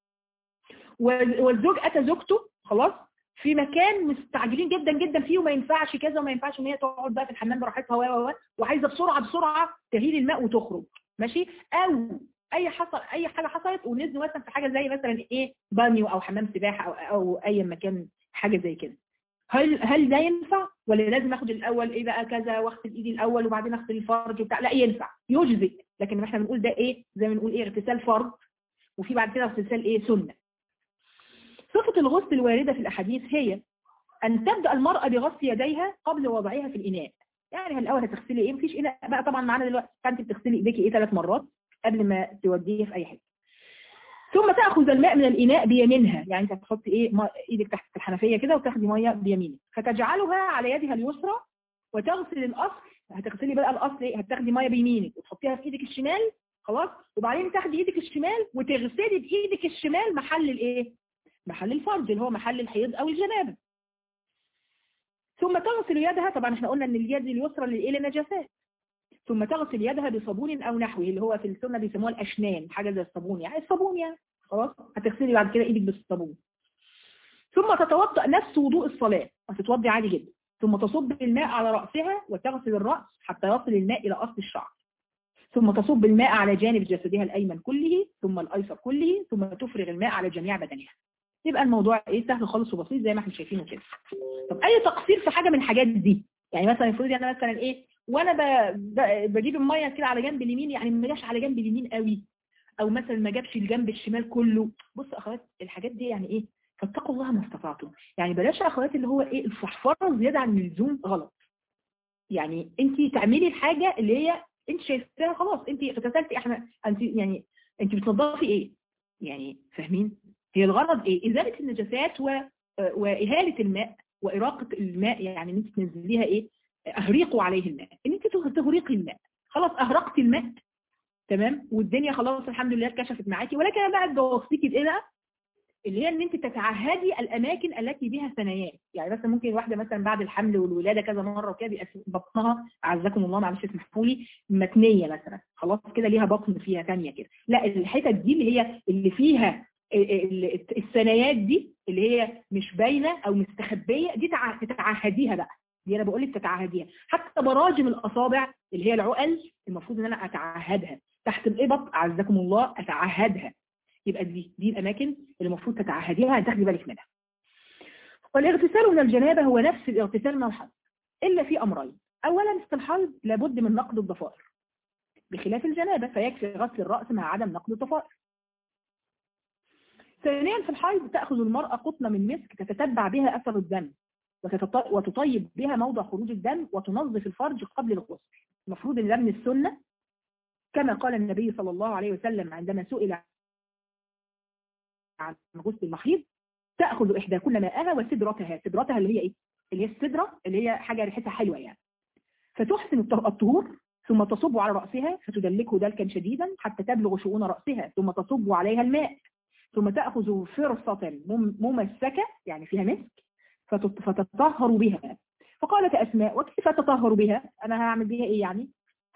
والزوج اتى زوجته خلاص في مكان مستعجلين جدا جدا فيه وما ينفعش كذا وما ينفعش ان هي تقعد بقى في الحمام براحتها و وعايزه بسرعه بسرعه تهيل الماء وتخرج ماشي او اي حصل اي حاجه حصلت ونزلوا مثلا في حاجه زي مثلا ايه بانيو او حمام سباحه او او اي مكان حاجه زي كده هل هل ده ينفع ولا لازم اخد الاول ايه بقى كذا واغسل ايدي الاول وبعدين اغسل الفرج وبتاع لا ينفع يجزئ لكن احنا بنقول ده ايه زي ما بنقول ايه اغتسال فرض وفي بعد كده اغتسال ايه سنه صفه الغسل الوارده في الاحاديث هي ان تبدا المراه بغسل يديها قبل وضعها في الاناء يعني الاول هتغسلي ايه مفيش اناء بقى طبعا معانا دلوقتي فانت بتغسلي ايديكي ايه ثلاث مرات قبل ما توديه في اي حته ثم تأخذ الماء من الإناء بيمينها يعني انت هتحطي ايه ايدك تحت الحنفية كده وتاخدي مية بيمينك فتجعلها على يدها اليسرى وتغسل الأصل هتغسلي بقى الأصل ايه هتاخدي مية بيمينك وتحطيها في ايدك الشمال خلاص وبعدين تاخدي ايدك الشمال وتغسلي بايدك الشمال محل الايه محل الفرج اللي هو محل الحيض او الجنابه ثم تغسل يدها طبعا احنا قلنا ان اليد اليسرى للايه للنجاسات ثم تغسل يدها بصابون او نحوه اللي هو في السنه بيسموها الاشنان حاجه زي الصابون يعني الصابون يعني خلاص هتغسلي بعد كده ايدك بالصابون ثم تتوضا نفس وضوء الصلاه هتتوضي عادي جدا ثم تصب الماء على راسها وتغسل الراس حتى يصل الماء الى اصل الشعر ثم تصب الماء على جانب جسدها الايمن كله ثم الايسر كله ثم تفرغ الماء على جميع بدنها يبقى الموضوع ايه سهل خالص وبسيط زي ما احنا شايفينه كده طب اي تقصير في حاجه من الحاجات دي يعني مثلا افرضي انا مثلا ايه وانا ب... ب... بجيب الميه كده على جنب اليمين يعني ما جاش على جنب اليمين قوي او مثلا ما جابش الجنب الشمال كله بص اخوات الحاجات دي يعني ايه فاتقوا الله ما استطعتم يعني بلاش اخوات اللي هو ايه الفحفره زياده عن اللزوم غلط يعني انت تعملي الحاجه اللي هي انت شايفاها خلاص انت اغتسلتي احنا انت يعني انت بتنضفي ايه يعني فاهمين هي الغرض ايه ازاله النجاسات و... واهاله الماء واراقه الماء يعني ان انت تنزليها ايه اهريقوا عليه الماء ان انت تغرقي الماء خلاص اهرقتي الماء تمام والدنيا خلاص الحمد لله اتكشفت معاكي ولكن انا بقى بوصيكي بايه بقى اللي هي ان انت تتعهدي الاماكن التي بها ثنايات يعني مثلا ممكن واحده مثلا بعد الحمل والولاده كذا مره وكده بيبقى بطنها اعزكم الله معلش اسمحوا لي متنيه مثلا خلاص كده ليها بطن فيها ثانيه كده لا الحتت دي اللي هي اللي فيها الثنايات دي اللي هي مش باينه او مستخبيه دي تتعهديها بقى دي انا بقول لك تتعهديها حتى براجم الاصابع اللي هي العقل المفروض ان انا اتعهدها تحت الابط اعزكم الله اتعهدها يبقى دي دي الاماكن اللي المفروض تتعهديها تاخدي بالك منها والاغتسال من الجنابه هو نفس الاغتسال من الحيض الا في امرين اولا في الحيض لابد من نقض الضفائر بخلاف الجنابه فيكفي غسل الراس مع عدم نقض الضفائر ثانيا في الحيض تاخذ المراه قطنه من مسك تتتبع بها اثر الدم وتطيب بها موضع خروج الدم وتنظف الفرج قبل الغسل المفروض ان ده من السنه كما قال النبي صلى الله عليه وسلم عندما سئل عن غسل المحيض تأخذ إحداكن ماءها وسدرتها سدرتها اللي هي إيه؟ اللي هي السدرة اللي هي حاجة ريحتها حلوة يعني فتحسن الطهور ثم تصب على رأسها فتدلكه دلكا شديدا حتى تبلغ شؤون رأسها ثم تصب عليها الماء ثم تأخذ فرصة ممسكة يعني فيها مسك فتطهر بها فقالت أسماء وكيف تطهر بها أنا هعمل بها إيه يعني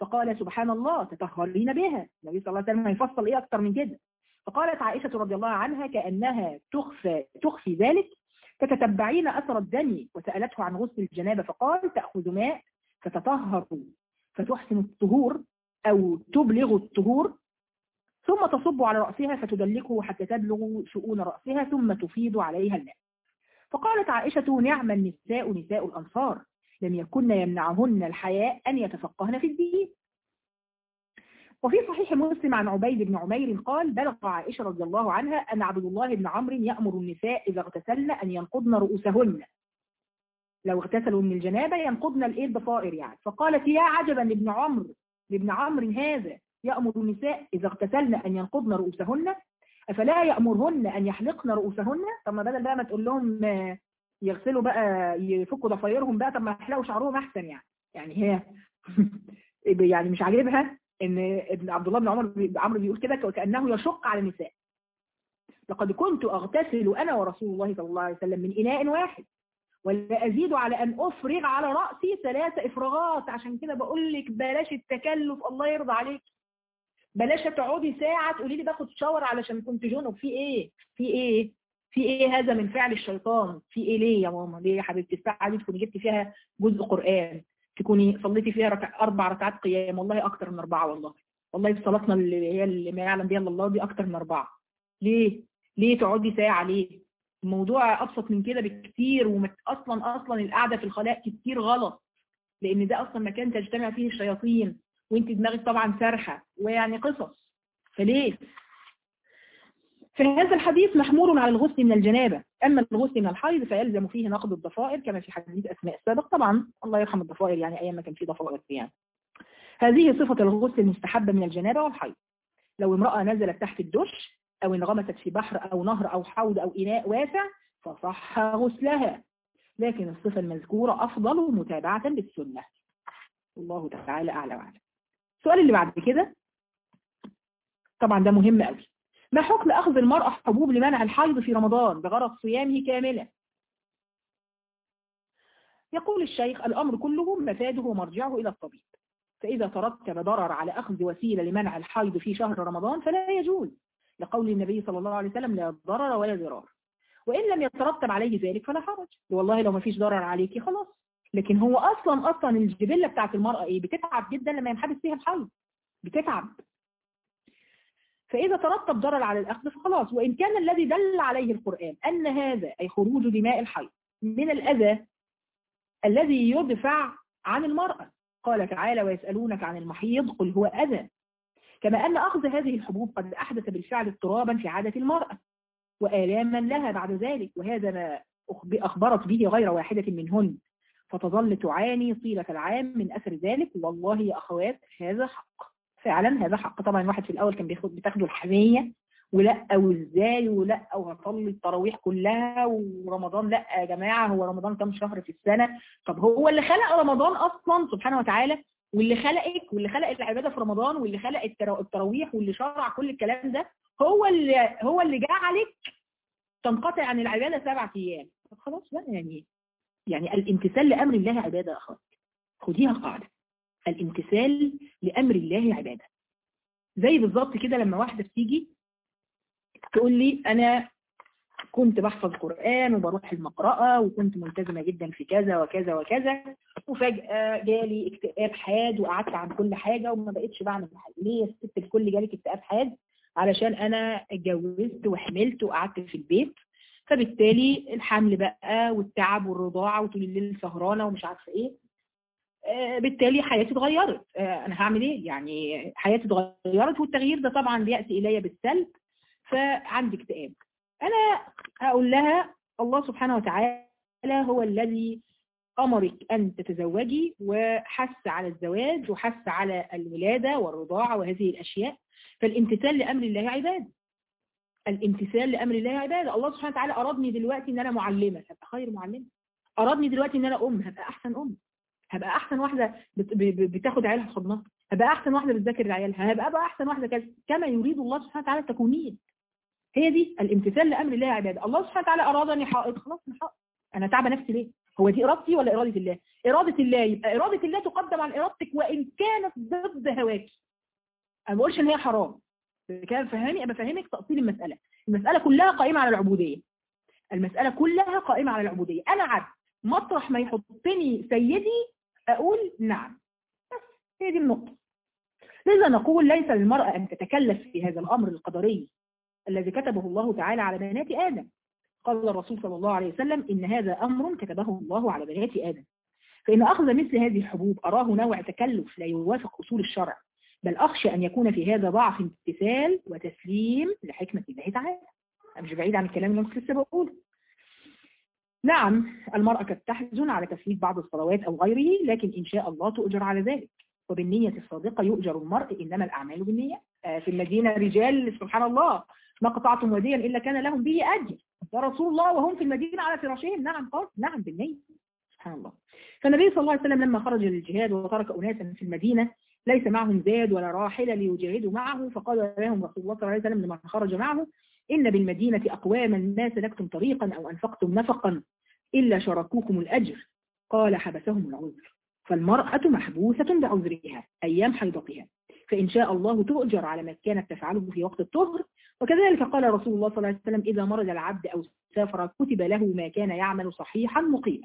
فقال سبحان الله تطهرين بها النبي صلى الله عليه وسلم يفصل ايه اكتر من كده فقالت عائشة رضي الله عنها كأنها تخفى تخفي ذلك فتتبعين أثر الدم وسألته عن غسل الجنابة فقال تأخذ ماء فتطهر فتحسن الطهور أو تبلغ الطهور ثم تصب على رأسها فتدلكه حتى تبلغ شؤون رأسها ثم تفيض عليها الماء فقالت عائشة نعم النساء نساء الأنصار لم يكن يمنعهن الحياء أن يتفقهن في الدين وفي صحيح مسلم عن عبيد بن عمير قال بلغ عائشة رضي الله عنها أن عبد الله بن عمرو يأمر النساء إذا اغتسلن أن ينقضن رؤوسهن لو اغتسلوا من الجنابة ينقضن الإيه الضفائر يعني فقالت يا عجبا لابن عمرو لابن عمرو هذا يأمر النساء إذا اغتسلن أن ينقضن رؤوسهن أفلا يأمرهن أن يحلقن رؤوسهن طب ما بدل بقى ما تقول لهم يغسلوا بقى يفكوا ضفايرهم بقى طب ما يحلقوا شعرهم أحسن يعني يعني هي يعني مش عاجبها ان ابن عبد الله بن عمر عمرو بيقول كده كانه يشق على النساء لقد كنت اغتسل انا ورسول الله صلى الله عليه وسلم من اناء واحد ولا ازيد على ان افرغ على راسي ثلاث افراغات عشان كده بقول لك بلاش التكلف الله يرضى عليك بلاش تقعدي ساعه تقولي لي باخد شاور علشان كنت جنب في ايه في ايه في ايه هذا من فعل الشيطان في ايه ليه يا ماما ليه يا حبيبتي الساعه دي تكوني جبتي فيها جزء قران تكوني صليتي فيها ركع اربع ركعات قيام والله اكتر من اربعه والله والله في صلاتنا اللي هي اللي ما يعلم بها الا الله دي اكتر من اربعه ليه ليه تقعدي ساعه ليه الموضوع ابسط من كده بكتير واصلا اصلا القعده في الخلاء كتير غلط لان ده اصلا مكان تجتمع فيه الشياطين وانت دماغك طبعا سارحه ويعني قصص فليه فهذا الحديث محمول على الغسل من الجنابة أما الغسل من الحيض فيلزم فيه نقض الضفائر كما في حديث أسماء السابق طبعا الله يرحم الضفائر يعني أيام ما كان في ضفائر يعني هذه صفة الغسل المستحبة من الجنابة والحيض لو امرأة نزلت تحت الدش أو انغمست في بحر أو نهر أو حوض أو إناء واسع فصح غسلها لكن الصفة المذكورة أفضل متابعة بالسنة الله تعالى أعلى وأعلم السؤال اللي بعد كده طبعا ده مهم قوي ما حكم أخذ المرأة حبوب لمنع الحيض في رمضان بغرض صيامه كاملا يقول الشيخ الأمر كله مفاده ومرجعه إلى الطبيب فإذا ترتب ضرر على أخذ وسيلة لمنع الحيض في شهر رمضان فلا يجوز لقول النبي صلى الله عليه وسلم لا ضرر ولا ضرار وإن لم يترتب عليه ذلك فلا حرج والله لو ما فيش ضرر عليكي خلاص لكن هو أصلا أصلا الجبلة بتاعت المرأة إيه بتتعب جدا لما ينحبس فيها الحيض بتتعب فإذا ترتب ضرر على الأخذ فخلاص وإن كان الذي دل عليه القرآن أن هذا أي خروج دماء الحي من الأذى الذي يدفع عن المرأة قال تعالى ويسألونك عن المحيض قل هو أذى كما أن أخذ هذه الحبوب قد أحدث بالفعل اضطرابا في عادة المرأة وآلاما لها بعد ذلك وهذا ما أخبرت به غير واحدة منهن فتظل تعاني طيلة العام من أثر ذلك والله يا أخوات هذا حق فعلا هذا حق طبعا الواحد في الاول كان بياخد بتاخده الحميه ولا وازاي ولا وهصلي التراويح كلها ورمضان لا يا جماعه هو رمضان كام شهر في السنه طب هو اللي خلق رمضان اصلا سبحانه وتعالى واللي خلقك واللي خلق العباده في رمضان واللي خلق التراويح واللي شرع كل الكلام ده هو اللي هو اللي جعلك تنقطع عن العباده سبع ايام طب خلاص بقى يعني يعني الامتثال لامر الله عباده اخوات خديها قاعده الامتثال لأمر الله عبادة زي بالظبط كده لما واحدة بتيجي تقول لي أنا كنت بحفظ قرآن وبروح المقرأة وكنت ملتزمة جدا في كذا وكذا وكذا وفجأة جالي اكتئاب حاد وقعدت عن كل حاجة وما بقتش بعمل حاجة ليه يا ست الكل جالك اكتئاب حاد علشان أنا اتجوزت وحملت وقعدت في البيت فبالتالي الحمل بقى والتعب والرضاعة وطول الليل سهرانة ومش عارفة ايه بالتالي حياتي اتغيرت انا هعمل ايه يعني حياتي اتغيرت والتغيير ده طبعا بيأتي الي بالسلب فعندي اكتئاب انا هقول لها الله سبحانه وتعالى هو الذي امرك ان تتزوجي وحث على الزواج وحث على الولادة والرضاعة وهذه الاشياء فالامتثال لامر الله عباده الامتثال لامر الله عباده الله سبحانه وتعالى ارادني دلوقتي ان انا معلمه هبقى خير معلمه ارادني دلوقتي ان انا ام هبقى احسن ام هبقى احسن واحده بتاخد عيالها في حضنها هبقى احسن واحده بتذاكر لعيالها هبقى بقى احسن واحده كذا كما يريد الله سبحانه وتعالى تكونين هي دي الامتثال لامر الله عباده الله سبحانه وتعالى ارادني حائض خلاص انا حائض انا تعبه نفسي ليه هو دي ارادتي ولا اراده الله اراده الله يبقى اراده الله تقدم عن ارادتك وان كانت ضد هواك انا ما بقولش ان هي حرام كان فهمي ابقى فهمك تاصيل المساله المساله كلها قائمه على العبوديه المساله كلها قائمه على العبوديه انا عبد مطرح ما يحطني سيدي اقول نعم بس هي دي النقطه لذا نقول ليس للمرأة أن تتكلف في هذا الأمر القدري الذي كتبه الله تعالى على بنات آدم قال الرسول صلى الله عليه وسلم إن هذا أمر كتبه الله على بنات آدم فإن أخذ مثل هذه الحبوب أراه نوع تكلف لا يوافق أصول الشرع بل أخشى أن يكون في هذا ضعف امتثال وتسليم لحكمة الله تعالى أنا مش بعيد عن الكلام اللي أنا لسه بقوله نعم المرأة قد تحزن على تسليم بعض الصلوات أو غيره لكن إن شاء الله تؤجر على ذلك وبالنية الصادقة يؤجر المرء إنما الأعمال بالنية في المدينة رجال سبحان الله ما قطعتم وديا إلا كان لهم به أجر يا رسول الله وهم في المدينة على فراشهم نعم قال نعم بالنية سبحان الله فالنبي صلى الله عليه وسلم لما خرج للجهاد وترك أناسا في المدينة ليس معهم زاد ولا راحلة ليجاهدوا معه فقال لهم رسول الله صلى الله عليه وسلم لما خرج معه إن بالمدينة أقواما ما سلكتم طريقا أو أنفقتم نفقا إلا شركوكم الأجر قال حبسهم العذر فالمرأة محبوسة بعذرها أيام حيضتها فإن شاء الله تؤجر على ما كانت تفعله في وقت الطهر وكذلك قال رسول الله صلى الله عليه وسلم إذا مرض العبد أو سافر كتب له ما كان يعمل صحيحا مقيما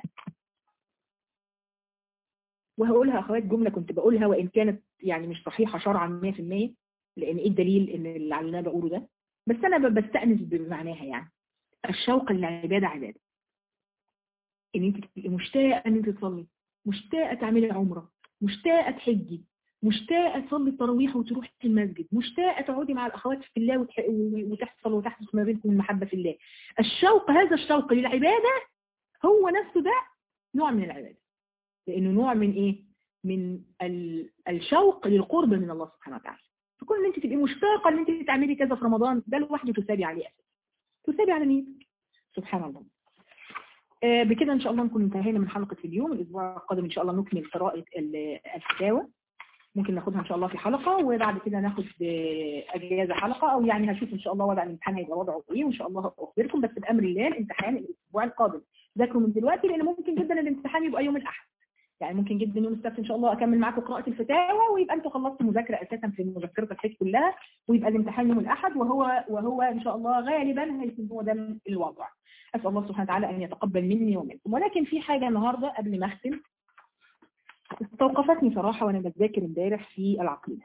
وهقولها أخوات جملة كنت بقولها وإن كانت يعني مش صحيحة شرعا 100% لأن إيه الدليل إن اللي على بقوله ده بس أنا بستأنس بمعناها يعني الشوق للعبادة عبادة إن أنت تبقي مشتاقة إن أنت تصلي مشتاقة تعملي عمرة مشتاقة تحجي مشتاقة تصلي التراويح وتروحي المسجد مشتاقة تقعدي مع الأخوات في الله وتح... وتحصل وتحدث ما بينكم المحبة في الله الشوق هذا الشوق للعبادة هو نفسه ده نوع من العبادة لأنه نوع من إيه؟ من ال... الشوق للقرب من الله سبحانه وتعالى فكون ان انت تبقي مشتاقة ان انت تعملي كذا في رمضان ده لوحده تسابي عليه أساس تسابي على مين؟ سبحان الله بكده ان شاء الله نكون انتهينا من حلقة اليوم الاسبوع القادم ان شاء الله نكمل قراءة الفتاوى ممكن ناخدها ان شاء الله في حلقة وبعد كده ناخد اجازة حلقة او يعني هشوف ان شاء الله وضع الامتحان هيبقى وضعه ايه وان شاء الله اخبركم بس بامر الله الامتحان الاسبوع القادم ذاكروا من دلوقتي لان ممكن جدا الامتحان يبقى يوم الاحد يعني ممكن جدا يوم السبت ان شاء الله اكمل معاكم قراءة الفتاوى ويبقى انتوا خلصتوا مذاكرة اساسا في مذكرة الحج كلها ويبقى الامتحان يوم الاحد وهو وهو ان شاء الله غالبا هيكون هو ده الوضع أسأل الله سبحانه وتعالى أن يتقبل مني ومنكم ولكن في حاجة النهاردة قبل ما أختم استوقفتني صراحة وأنا بذاكر امبارح في العقيدة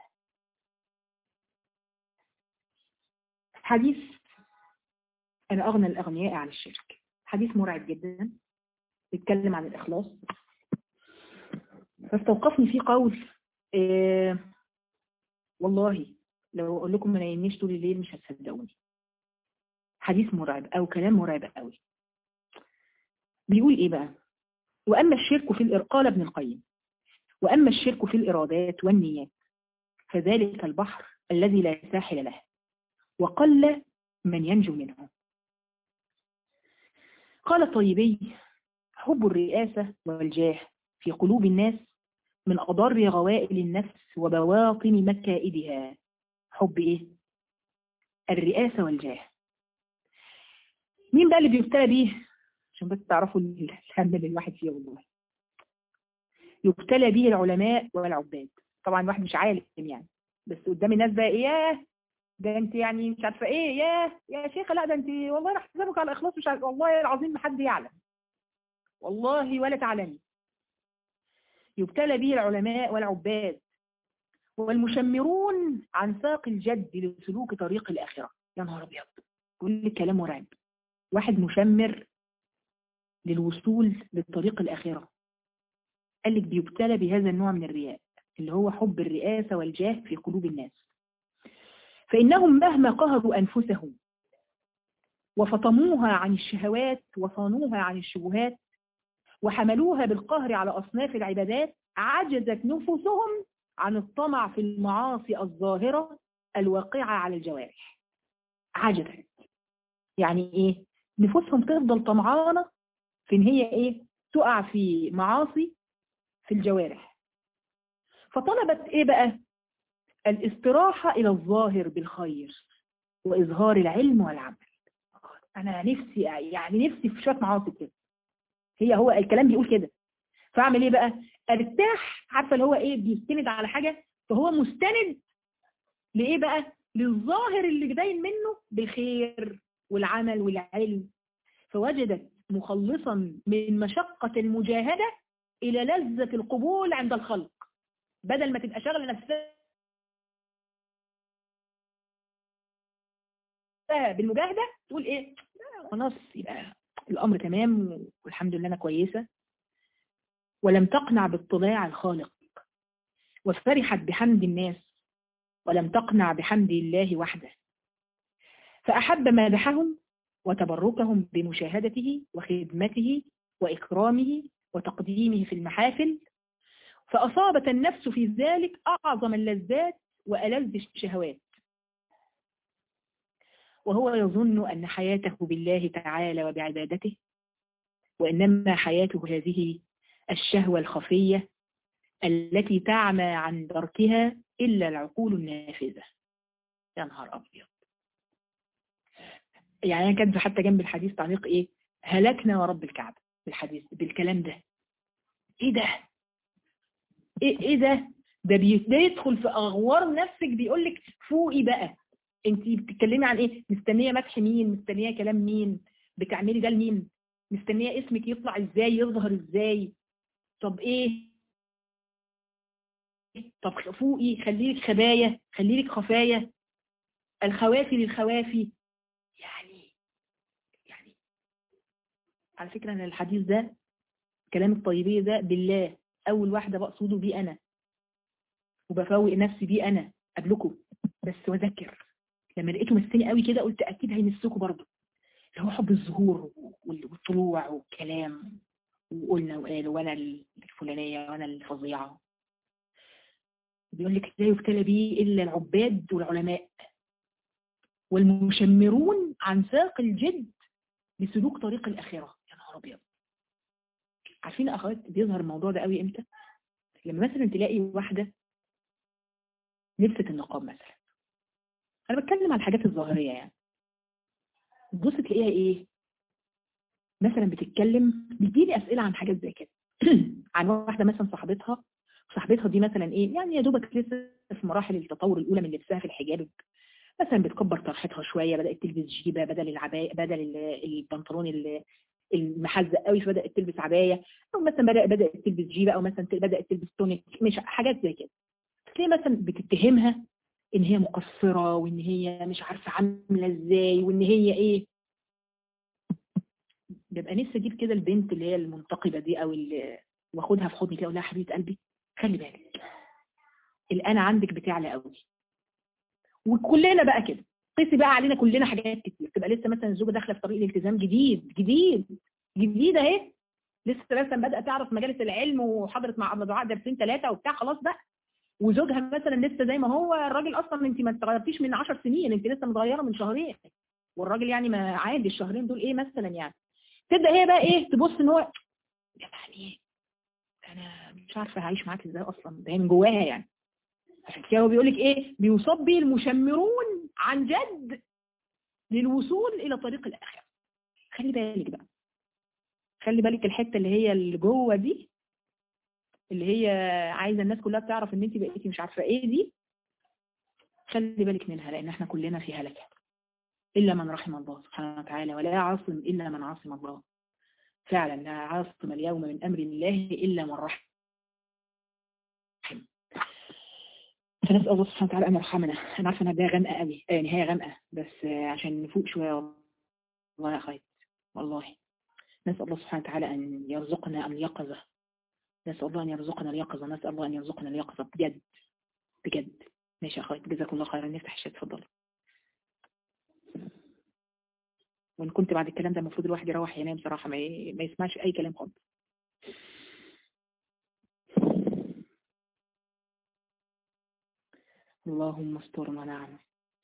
حديث أنا أغنى الأغنياء عن الشرك حديث مرعب جدا بيتكلم عن الإخلاص فاستوقفني فيه قول آه والله لو أقول لكم ما نايمنيش طول الليل مش هتصدقوني حديث مرعب أو كلام مرعب قوي بيقول إيه بقى وأما الشرك في الإرقال ابن القيم وأما الشرك في الإرادات والنيات فذلك البحر الذي لا ساحل له وقل من ينجو منه قال الطيبي حب الرئاسة والجاه في قلوب الناس من أضر غوائل النفس وبواطن مكائدها حب إيه؟ الرئاسة والجاه مين بقى اللي بيبتلى بيه عشان بس تعرفوا الهم اللي الواحد فيه والله يبتلى به العلماء والعباد طبعا الواحد مش عالم يعني بس قدام الناس بقى ايه ده انت يعني مش عارفه ايه يا يا شيخه لا ده انت والله انا حسابك على الاخلاص مش عارف والله العظيم ما حد يعلم والله ولا تعلمي يبتلى به العلماء والعباد والمشمرون عن ساق الجد لسلوك طريق الاخره يا نهار ابيض كل كلام مرعب واحد مشمر للوصول للطريق الآخرة قال لك بيبتلى بهذا النوع من الرياء اللي هو حب الرئاسة والجاه في قلوب الناس فإنهم مهما قهروا أنفسهم وفطموها عن الشهوات وصانوها عن الشبهات وحملوها بالقهر على أصناف العبادات عجزت نفوسهم عن الطمع في المعاصي الظاهرة الواقعة على الجوارح عجزت يعني ايه نفوسهم تفضل طمعانة في ان هي ايه تقع في معاصي في الجوارح فطلبت ايه بقى الاستراحة الى الظاهر بالخير واظهار العلم والعمل انا نفسي يعني نفسي في شوية معاصي كده هي هو الكلام بيقول كده فاعمل ايه بقى ارتاح عارفه اللي هو ايه بيستند على حاجه فهو مستند لايه بقى للظاهر اللي باين منه بالخير والعمل والعلم فوجدت مخلصا من مشقة المجاهدة إلى لذة القبول عند الخلق بدل ما تبقى شغلة نفسها بالمجاهدة تقول ايه خلاص يبقى الأمر تمام والحمد لله أنا كويسة ولم تقنع باطلاع الخالق وفرحت بحمد الناس ولم تقنع بحمد الله وحده فأحب مادحهم وتبركهم بمشاهدته وخدمته وإكرامه وتقديمه في المحافل فأصابت النفس في ذلك أعظم اللذات وألذ الشهوات وهو يظن أن حياته بالله تعالى وبعبادته وإنما حياته هذه الشهوة الخفية التي تعمى عن دركها إلا العقول النافذة يا نهار أبيض يعني أنا كاتبه حتى جنب الحديث تعليق إيه هلكنا ورب الكعبة بالحديث بالكلام ده إيه ده إيه, إيه ده ده بيدخل في أغوار نفسك بيقول لك فوقي بقى انت بتتكلمي عن ايه مستنيه مدح مين مستنيه كلام مين بتعملي ده لمين مستنيه اسمك يطلع ازاي يظهر ازاي طب ايه طب فوقي خلي لك خبايا خلي لك خفايا الخوافي للخوافي يعني يعني على فكرة أنا الحديث ده كلام الطيبية ده بالله أول واحدة بقصده بيه أنا وبفوق نفسي بيه أنا قبلكم بس وذكر لما لقيته مستني قوي كده قلت أكيد هيمسكوا برضه اللي هو حب الظهور والطلوع والكلام وقلنا وقالوا وانا الفلانية وانا الفظيعة بيقول لك لا يبتلى به إلا العباد والعلماء والمشمرون عن ساق الجد لسلوك طريق الآخرة يا نهار أبيض عارفين أخوات بيظهر الموضوع ده قوي إمتى لما مثلا تلاقي واحدة لبست النقاب مثلا أنا بتكلم عن الحاجات الظاهرية يعني تبص تلاقيها إيه مثلا بتتكلم بتجيلي أسئلة عن حاجات زي كده عن واحدة مثلا صاحبتها صاحبتها دي مثلا ايه يعني يا دوبك لسه في مراحل التطور الاولى من لبسها في الحجاب مثلا بتكبر طرحتها شويه بدات تلبس جيبه بدل العبايه بدل البنطلون المحزق قوي فبدات تلبس عبايه او مثلا بدات بدات تلبس جيبه او مثلا بدات تلبس تونيك مش حاجات زي كده تلاقي مثلا بتتهمها ان هي مقصره وان هي مش عارفه عامله ازاي وان هي ايه ببقى نفسي اجيب كده البنت اللي هي المنتقبه دي او اللي واخدها في حضني كده اقول لها حبيبه قلبي خلي بالك الآن عندك بتعلى قوي وكلنا بقى كده قيسي بقى علينا كلنا حاجات كتير تبقى لسه مثلا الزوجه داخله في طريق الالتزام جديد جديد جديد اهي لسه مثلا بدات تعرف مجالس العلم وحضرت مع ابن دعاء درسين ثلاثه وبتاع خلاص بقى وزوجها مثلا لسه زي ما هو الراجل اصلا انت ما اتغيرتيش من 10 سنين انت لسه متغيره من شهرين والراجل يعني ما عادي الشهرين دول ايه مثلا يعني تبدا هي بقى ايه تبص ان هو يعني انا مش عارفه هعيش معاك ازاي اصلا ده من جواها يعني عشان كده هو بيقول لك ايه بيصاب به المشمرون عن جد للوصول الى طريق الاخره خلي بالك بقى خلي بالك الحته اللي هي اللي جوه دي اللي هي عايزه الناس كلها تعرف ان انت بقيتي مش عارفه ايه دي خلي بالك منها لان احنا كلنا في هلكه الا من رحم الله سبحانه وتعالى ولا عاصم الا من عاصم الله فعلا لا عاصم اليوم من أمر الله إلا من رحم فنسأل الله سبحانه وتعالى أن يرحمنا أنا عارفة أنها بداية غامقة قوي آه نهاية غامقة بس عشان نفوق شوية والله يا خير والله نسأل الله سبحانه وتعالى أن يرزقنا اليقظة نسأل الله أن يرزقنا اليقظة نسأل الله أن يرزقنا اليقظة بجد بجد ماشي يا أخوات جزاكم الله خيرا نفتح الشات اتفضلوا وان كنت بعد الكلام ده المفروض الواحد يروح ينام بصراحة ما, ما يسمعش اي كلام خالص اللهم استرنا نعم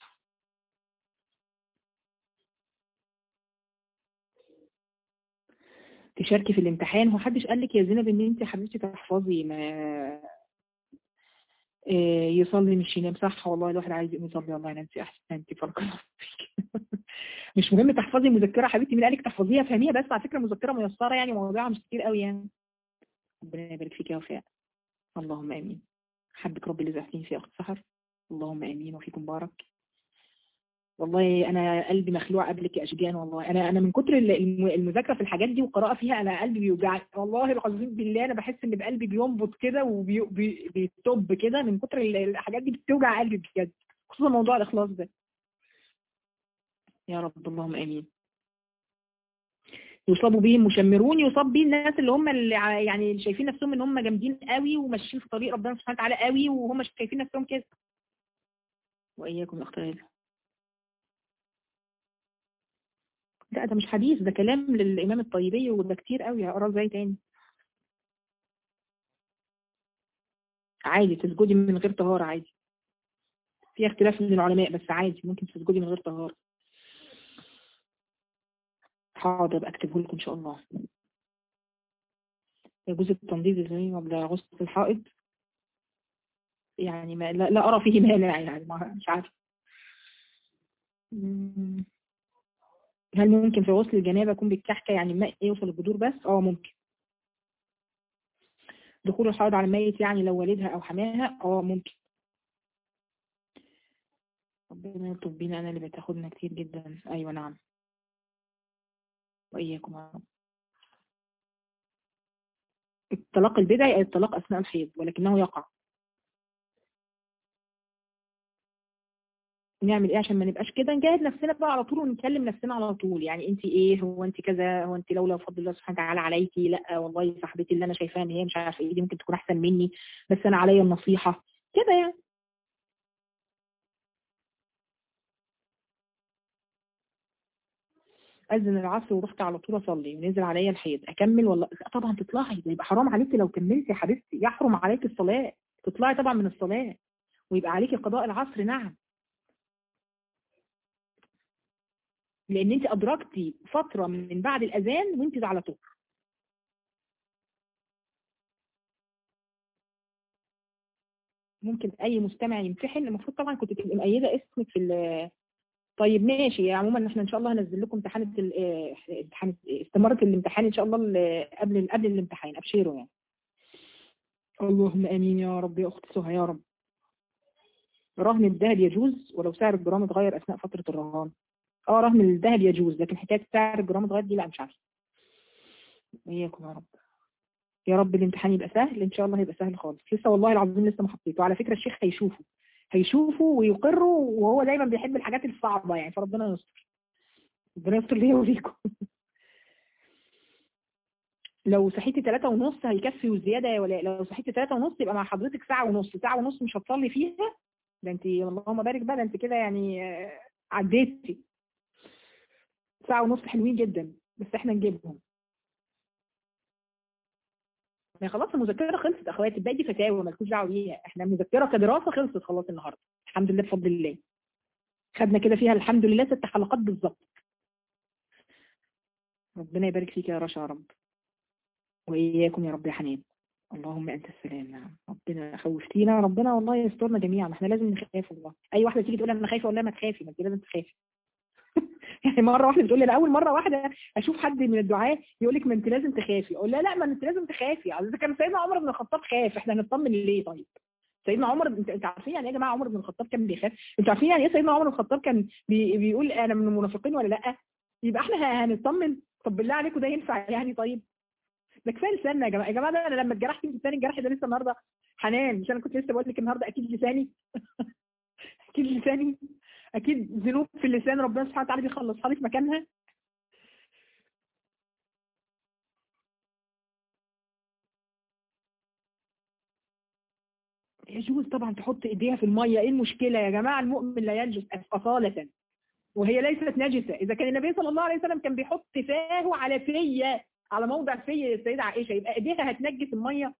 تشاركي في الامتحان هو حدش قال لك يا زينب ان انت حبيبتي تحفظي ما آه، يصلي مش ينام صح والله الواحد عايز يقوم يصلي والله انا انت احسن انت فرق الله فيك مش مهم تحفظي مذكره حبيبتي مين قالك تحفظيها فهميها بس على فكره مذكره ميسره يعني مواضيعها مش كتير قوي يعني ربنا يبارك فيك يا وفاء اللهم امين حبك ربي اللي زحتيني في اخت سحر اللهم امين وفيكم بارك والله انا قلبي مخلوع قبلك يا اشجان والله انا انا من كتر ال- الم- المذاكره في الحاجات دي والقراءه فيها انا قلبي بيوجعني والله العظيم بالله انا بحس ان بقلبي بينبض كده وبيطب كده من كتر ال- الحاجات دي بتوجع قلبي بجد خصوصا موضوع الاخلاص ده يا رب اللهم امين يصاب به المشمرون يصاب به الناس اللي هم اللي ع- يعني اللي شايفين نفسهم ان هم جامدين قوي وماشيين في طريق ربنا سبحانه وتعالى قوي وهم شايفين نفسهم كده واياكم يا اخت غالة. لا ده مش حديث ده كلام للامام الطيبي وده كتير قوي هقراه ازاي تاني عادي تسجدي من غير طهارة عادي في اختلاف من العلماء بس عادي ممكن تسجدي من غير طهارة حاضر ابقى اكتبه لكم ان شاء الله يجوز التنظيف ازاي قبل غسل الحائض يعني ما لا, لا ارى فيه مانع يعني ما مش عارف مم. هل ممكن في غسل الجنابه يكون بالكحكه يعني الماء يوصل للجذور بس اه ممكن دخول الحائض على الميت يعني لو والدها او حماها اه ممكن ربنا يطلب بينا انا اللي بتاخدنا كتير جدا ايوه نعم واياكم يا رب الطلاق البدعي أي الطلاق اثناء الحيض ولكنه يقع نعمل ايه عشان ما نبقاش كده نجاهد نفسنا بقى على طول ونكلم نفسنا على طول يعني انت ايه هو انت كذا هو انت لولا فضل الله سبحانه وتعالى عليكي لا والله صاحبتي اللي انا شايفاها ان هي مش عارفه ايه دي ممكن تكون احسن مني بس انا عليا النصيحه كده يعني اذن العصر ورحت على طول اصلي ونزل عليا الحيض اكمل ولا لا طبعا تطلعي ده يبقى حرام عليكي لو كملتي يا حبيبتي يحرم عليكي الصلاه تطلعي طبعا من الصلاه ويبقى عليكي قضاء العصر نعم لان انت ادركتي فتره من بعد الاذان وانت على طول ممكن اي مستمع يمتحن المفروض طبعا كنت تبقي مقيده اسمك في ال- طيب ماشي عموما احنا ان شاء الله هنزل لكم امتحان ال- آه، امتحان استمارة الامتحان ان شاء الله ال- قبل قبل الامتحان ابشروا يعني اللهم امين يا رب يا اخت سهى يا رب رهن الذهب يجوز ولو سعر الجرام اتغير اثناء فتره الرهان اه رهن الذهب يجوز لكن حكايه سعر الجرام اتغير دي لا مش عارفه اياكم يا رب يا رب الامتحان يبقى سهل ان شاء الله هيبقى سهل خالص لسه والله العظيم لسه ما حطيته على فكره الشيخ هيشوفه هيشوفه ويقره وهو دايما بيحب الحاجات الصعبه يعني فربنا يستر ربنا يستر ليا وليكم لو صحيتي ثلاثة ونص هيكفي وزيادة يا ولاء لو صحيتي ثلاثة ونص يبقى مع حضرتك ساعة ونص ساعة ونص مش هتصلي فيها ده انت اللهم بارك بقى ده انت كده يعني آه، عديتي ساعة ونص حلوين جدا بس احنا نجيبهم ما خلاص المذكرة خلصت اخواتي الباقي دي فتاوى مالكوش دعوة بيها احنا المذكرة كدراسة خلصت خلاص النهاردة الحمد لله بفضل الله خدنا كده فيها الحمد لله ست حلقات بالظبط ربنا يبارك فيك يا رشا يا رب وإياكم يا رب يا حنان اللهم أنت السلام نعم ربنا خوفتينا ربنا والله يسترنا جميعا احنا لازم نخاف والله أي واحدة تيجي تقول أنا خايفة أقول لها ما تخافي ما أنت لازم تخافي يعني مرة واحدة بتقول لي أنا أول مرة واحدة أشوف حد من الدعاة يقول لك ما أنت لازم تخافي أقول لها لا ما أنت لازم تخافي على كان سيدنا عمر بن الخطاب خاف احنا هنطمن ليه طيب سيدنا عمر انت انت عارفين يعني ايه يا جماعه عمر بن الخطاب كان بيخاف انتوا عارفين يعني ايه سيدنا عمر بن الخطاب كان بي بيقول انا من المنافقين ولا لا يبقى احنا ه- هنطمن طب بالله عليكم ده ينفع يعني طيب ده كفايه لساننا يا جماعه يا جماعه ده انا لما اتجرحت في لساني الجرح ده لسه النهارده حنان مش انا كنت لسه بقول لك النهارده اكيد لساني اكيد لساني اكيد ذنوب في اللسان ربنا سبحانه وتعالى بيخلصها لي في مكانها يجوز طبعا تحط ايديها في الميه ايه المشكله يا جماعه المؤمن لا ينجس اصاله وهي ليست نجسه اذا كان النبي صلى الله عليه وسلم كان بيحط فاه على فيه على موضع فيه السيده عائشه يبقى ايديها هتنجس الميه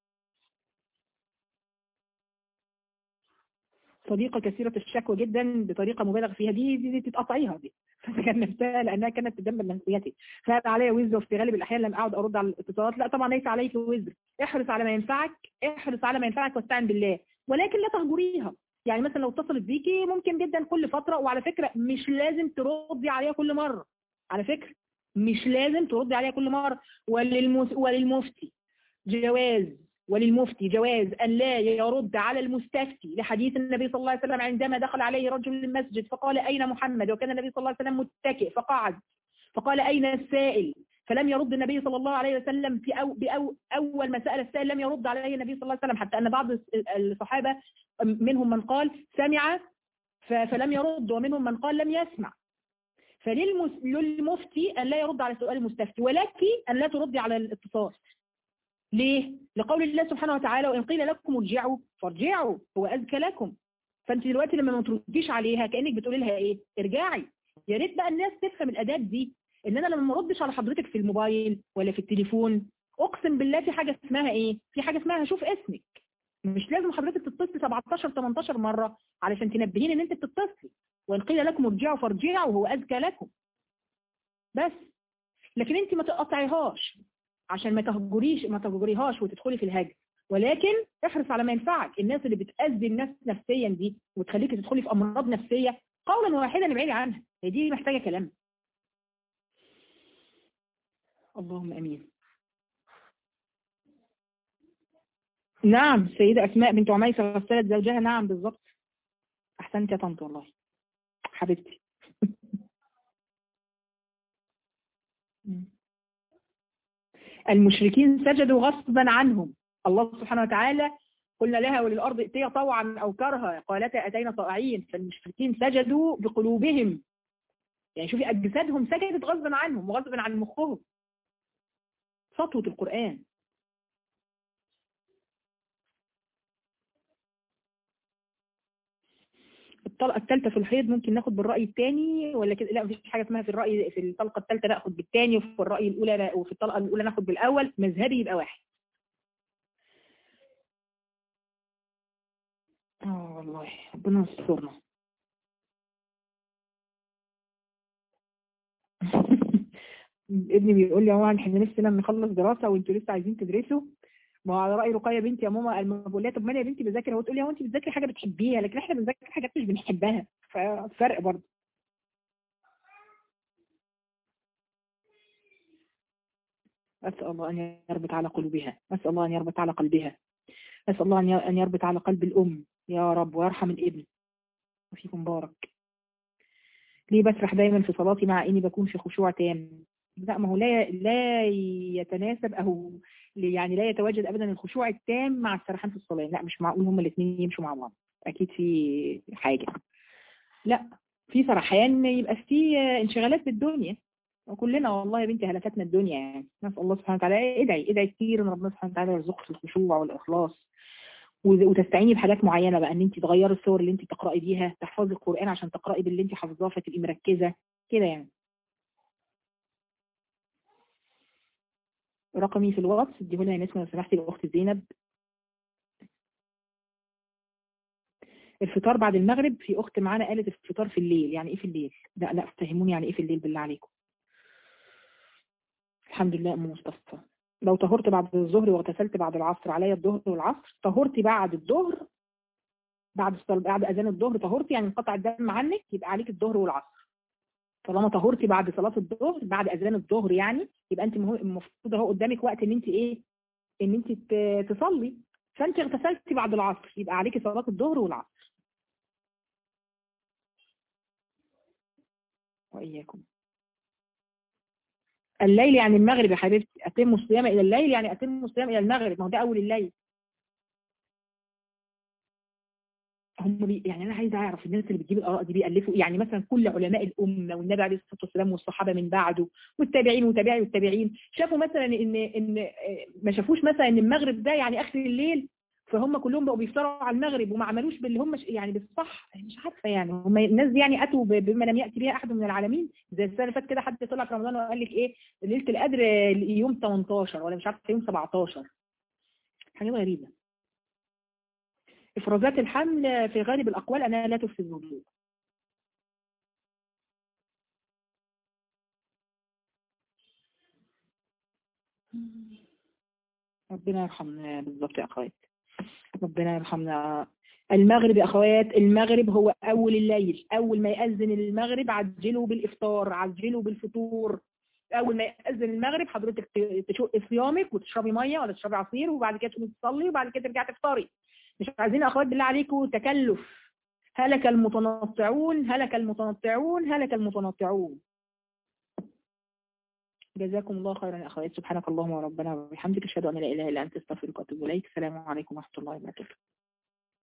صديقة كثيرة الشكوى جدا بطريقة مبالغ فيها دي دي, دي تتقطعيها دي فتجنبتها لأنها كانت تدمر نفسيتي فهذا علي وزر وفي غالب الأحيان لم أعد أرد على الاتصالات لا طبعا ليس عليك وزر احرص على ما ينفعك احرص على ما ينفعك واستعن بالله ولكن لا تهجريها يعني مثلا لو اتصلت بيكي ممكن جدا كل فترة وعلى فكرة مش لازم تردي عليها كل مرة على فكرة مش لازم تردي عليها كل مرة وللمس... وللمفتي جواز وللمفتي جواز أن لا يرد على المستفتي لحديث النبي صلى الله عليه وسلم عندما دخل عليه رجل المسجد فقال أين محمد وكان النبي صلى الله عليه وسلم متكئ فقعد فقال أين السائل فلم يرد النبي صلى الله عليه وسلم في أو بأو أول ما سأل السائل لم يرد عليه النبي صلى الله عليه وسلم حتى أن بعض الصحابة منهم من قال سمع فلم يرد ومنهم من قال لم يسمع فللمفتي أن لا يرد على سؤال المستفتي ولك أن لا تردي على الاتصال ليه؟ لقول الله سبحانه وتعالى وإن قيل لكم ارجعوا فارجعوا هو أزكى لكم فأنت دلوقتي لما ما ترديش عليها كأنك بتقولي لها إيه؟ ارجعي يا ريت بقى الناس تفهم الآداب دي إن أنا لما ما اردش على حضرتك في الموبايل ولا في التليفون أقسم بالله في حاجة اسمها إيه؟ في حاجة اسمها هشوف اسمك مش لازم حضرتك تتصلي 17 18 مرة علشان تنبهيني ان انت بتتصلي وان قيل لكم ارجعوا فارجعوا وهو اذكى لكم بس لكن انت ما تقطعيهاش عشان ما تهجريش ما تهجريهاش وتدخلي في الهجر ولكن احرص على ما ينفعك الناس اللي بتأذي الناس نفسيا دي وتخليكي تدخلي في امراض نفسية قولا واحدا ابعدي عنها هي دي محتاجة كلام اللهم امين نعم سيدة أسماء بنت عميسة غسلت زوجها نعم بالظبط أحسنت يا طنط والله حبيبتي المشركين سجدوا غصبا عنهم الله سبحانه وتعالى قلنا لها وللأرض ائتيا طوعا أو كرها قالتا أتينا طائعين فالمشركين سجدوا بقلوبهم يعني شوفي أجسادهم سجدت غصبا عنهم وغصبا عن مخهم سطوة القرآن الطلقة الثالثة في الحيض ممكن ناخد بالرأي الثاني ولا كده لا مفيش حاجة اسمها في الرأي في الطلقة الثالثة ناخد بالثاني وفي الرأي الأولى لا وفي الطلقة الأولى ناخد بالأول مذهبي يبقى واحد اه والله ربنا يسترنا ابني بيقول لي هو احنا نفسنا نخلص دراسة وانتوا لسه عايزين تدرسوا ما هو على رأي رقية بنتي يا ماما لما بقول لها طب ما انا يا بنتي بذاكر هو تقول لي هو انت بتذاكري حاجة بتحبيها لكن احنا بنذاكر حاجات مش بنحبها ففرق برضه أسأل الله أن يربط على قلوبها أسأل الله أن يربط على قلبها أسأل الله أن يربط على قلب الأم يا رب ويرحم الابن وفيكم بارك ليه بسرح دايما في صلاتي مع إني بكون في خشوع تام لا ما هو لا لا يتناسب أو يعني لا يتواجد أبدا الخشوع التام مع السرحان في الصلاة لا مش معقول هما الاثنين يمشوا مع بعض أكيد في حاجة لا في سرحان يبقى في انشغالات بالدنيا وكلنا والله يا بنتي هلكتنا الدنيا يعني نسأل الله سبحانه وتعالى ادعي ادعي كتير ان ربنا سبحانه وتعالى يرزقك الخشوع والإخلاص وتستعيني بحاجات معينة بقى ان انت تغيري الصور اللي انت بتقرأي بيها تحفظي القرآن عشان تقرأي باللي انت حافظاه فتبقي مركزة كده يعني رقمي في الواتس اديه لها يا نسمة لو سمحتي لاختي زينب الفطار بعد المغرب في اخت معانا قالت الفطار في الليل يعني ايه في الليل لا لا فهموني يعني ايه في الليل بالله عليكم الحمد لله ام مصطفى لو طهرت بعد الظهر واغتسلت بعد العصر عليا الظهر والعصر طهرتي بعد الظهر بعد بعد اذان الظهر طهرتي يعني انقطع الدم عنك يبقى عليك الظهر والعصر طالما طهرتي بعد صلاه الظهر بعد اذان الظهر يعني يبقى انت المفروض اهو قدامك وقت ان انت ايه ان انت تصلي فانت اغتسلتي بعد العصر يبقى عليكي صلاه الظهر والعصر واياكم الليل يعني المغرب يا حبيبتي اتم الصيام الى الليل يعني اتم الصيام الى المغرب ما هو ده اول الليل هم بي يعني انا عايزه اعرف الناس اللي بتجيب الاراء دي بيالفوا يعني مثلا كل علماء الامه والنبي عليه الصلاه والسلام والصحابه من بعده والتابعين وتابعي والتابعين شافوا مثلا ان ان ما شافوش مثلا ان المغرب ده يعني اخر الليل فهم كلهم بقوا بيفطروا على المغرب وما عملوش باللي هم يعني بالصح مش عارفه يعني هم الناس دي يعني اتوا بما لم ياتي بها احد من العالمين زي السنه اللي فاتت كده حد طلع في رمضان وقال لك ايه ليله القدر يوم 18 ولا مش عارفه يوم 17 حاجه غريبه افرازات الحمل في غالب الاقوال انها لا تفسد الوضوء ربنا يرحمنا بالظبط يا اخوات ربنا يرحمنا المغرب يا أخوات المغرب هو أول الليل أول ما يأذن المغرب عجلوا بالإفطار عجلوا بالفطور أول ما يأذن المغرب حضرتك ت- تشقي صيامك وتشربي مية ولا تشربي عصير وبعد كده تقومي تصلي وبعد كده ترجعي تفطري مش عايزين يا أخوات بالله عليكم تكلف هلك المتنطعون هلك المتنطعون هلك المتنطعون جزاكم الله خيرا يا أخوات سبحانك اللهم وربنا وبحمدك أشهد أن لا إله إلا أنت أستغفرك وأتوب إليك السلام عليكم ورحمة الله وبركاته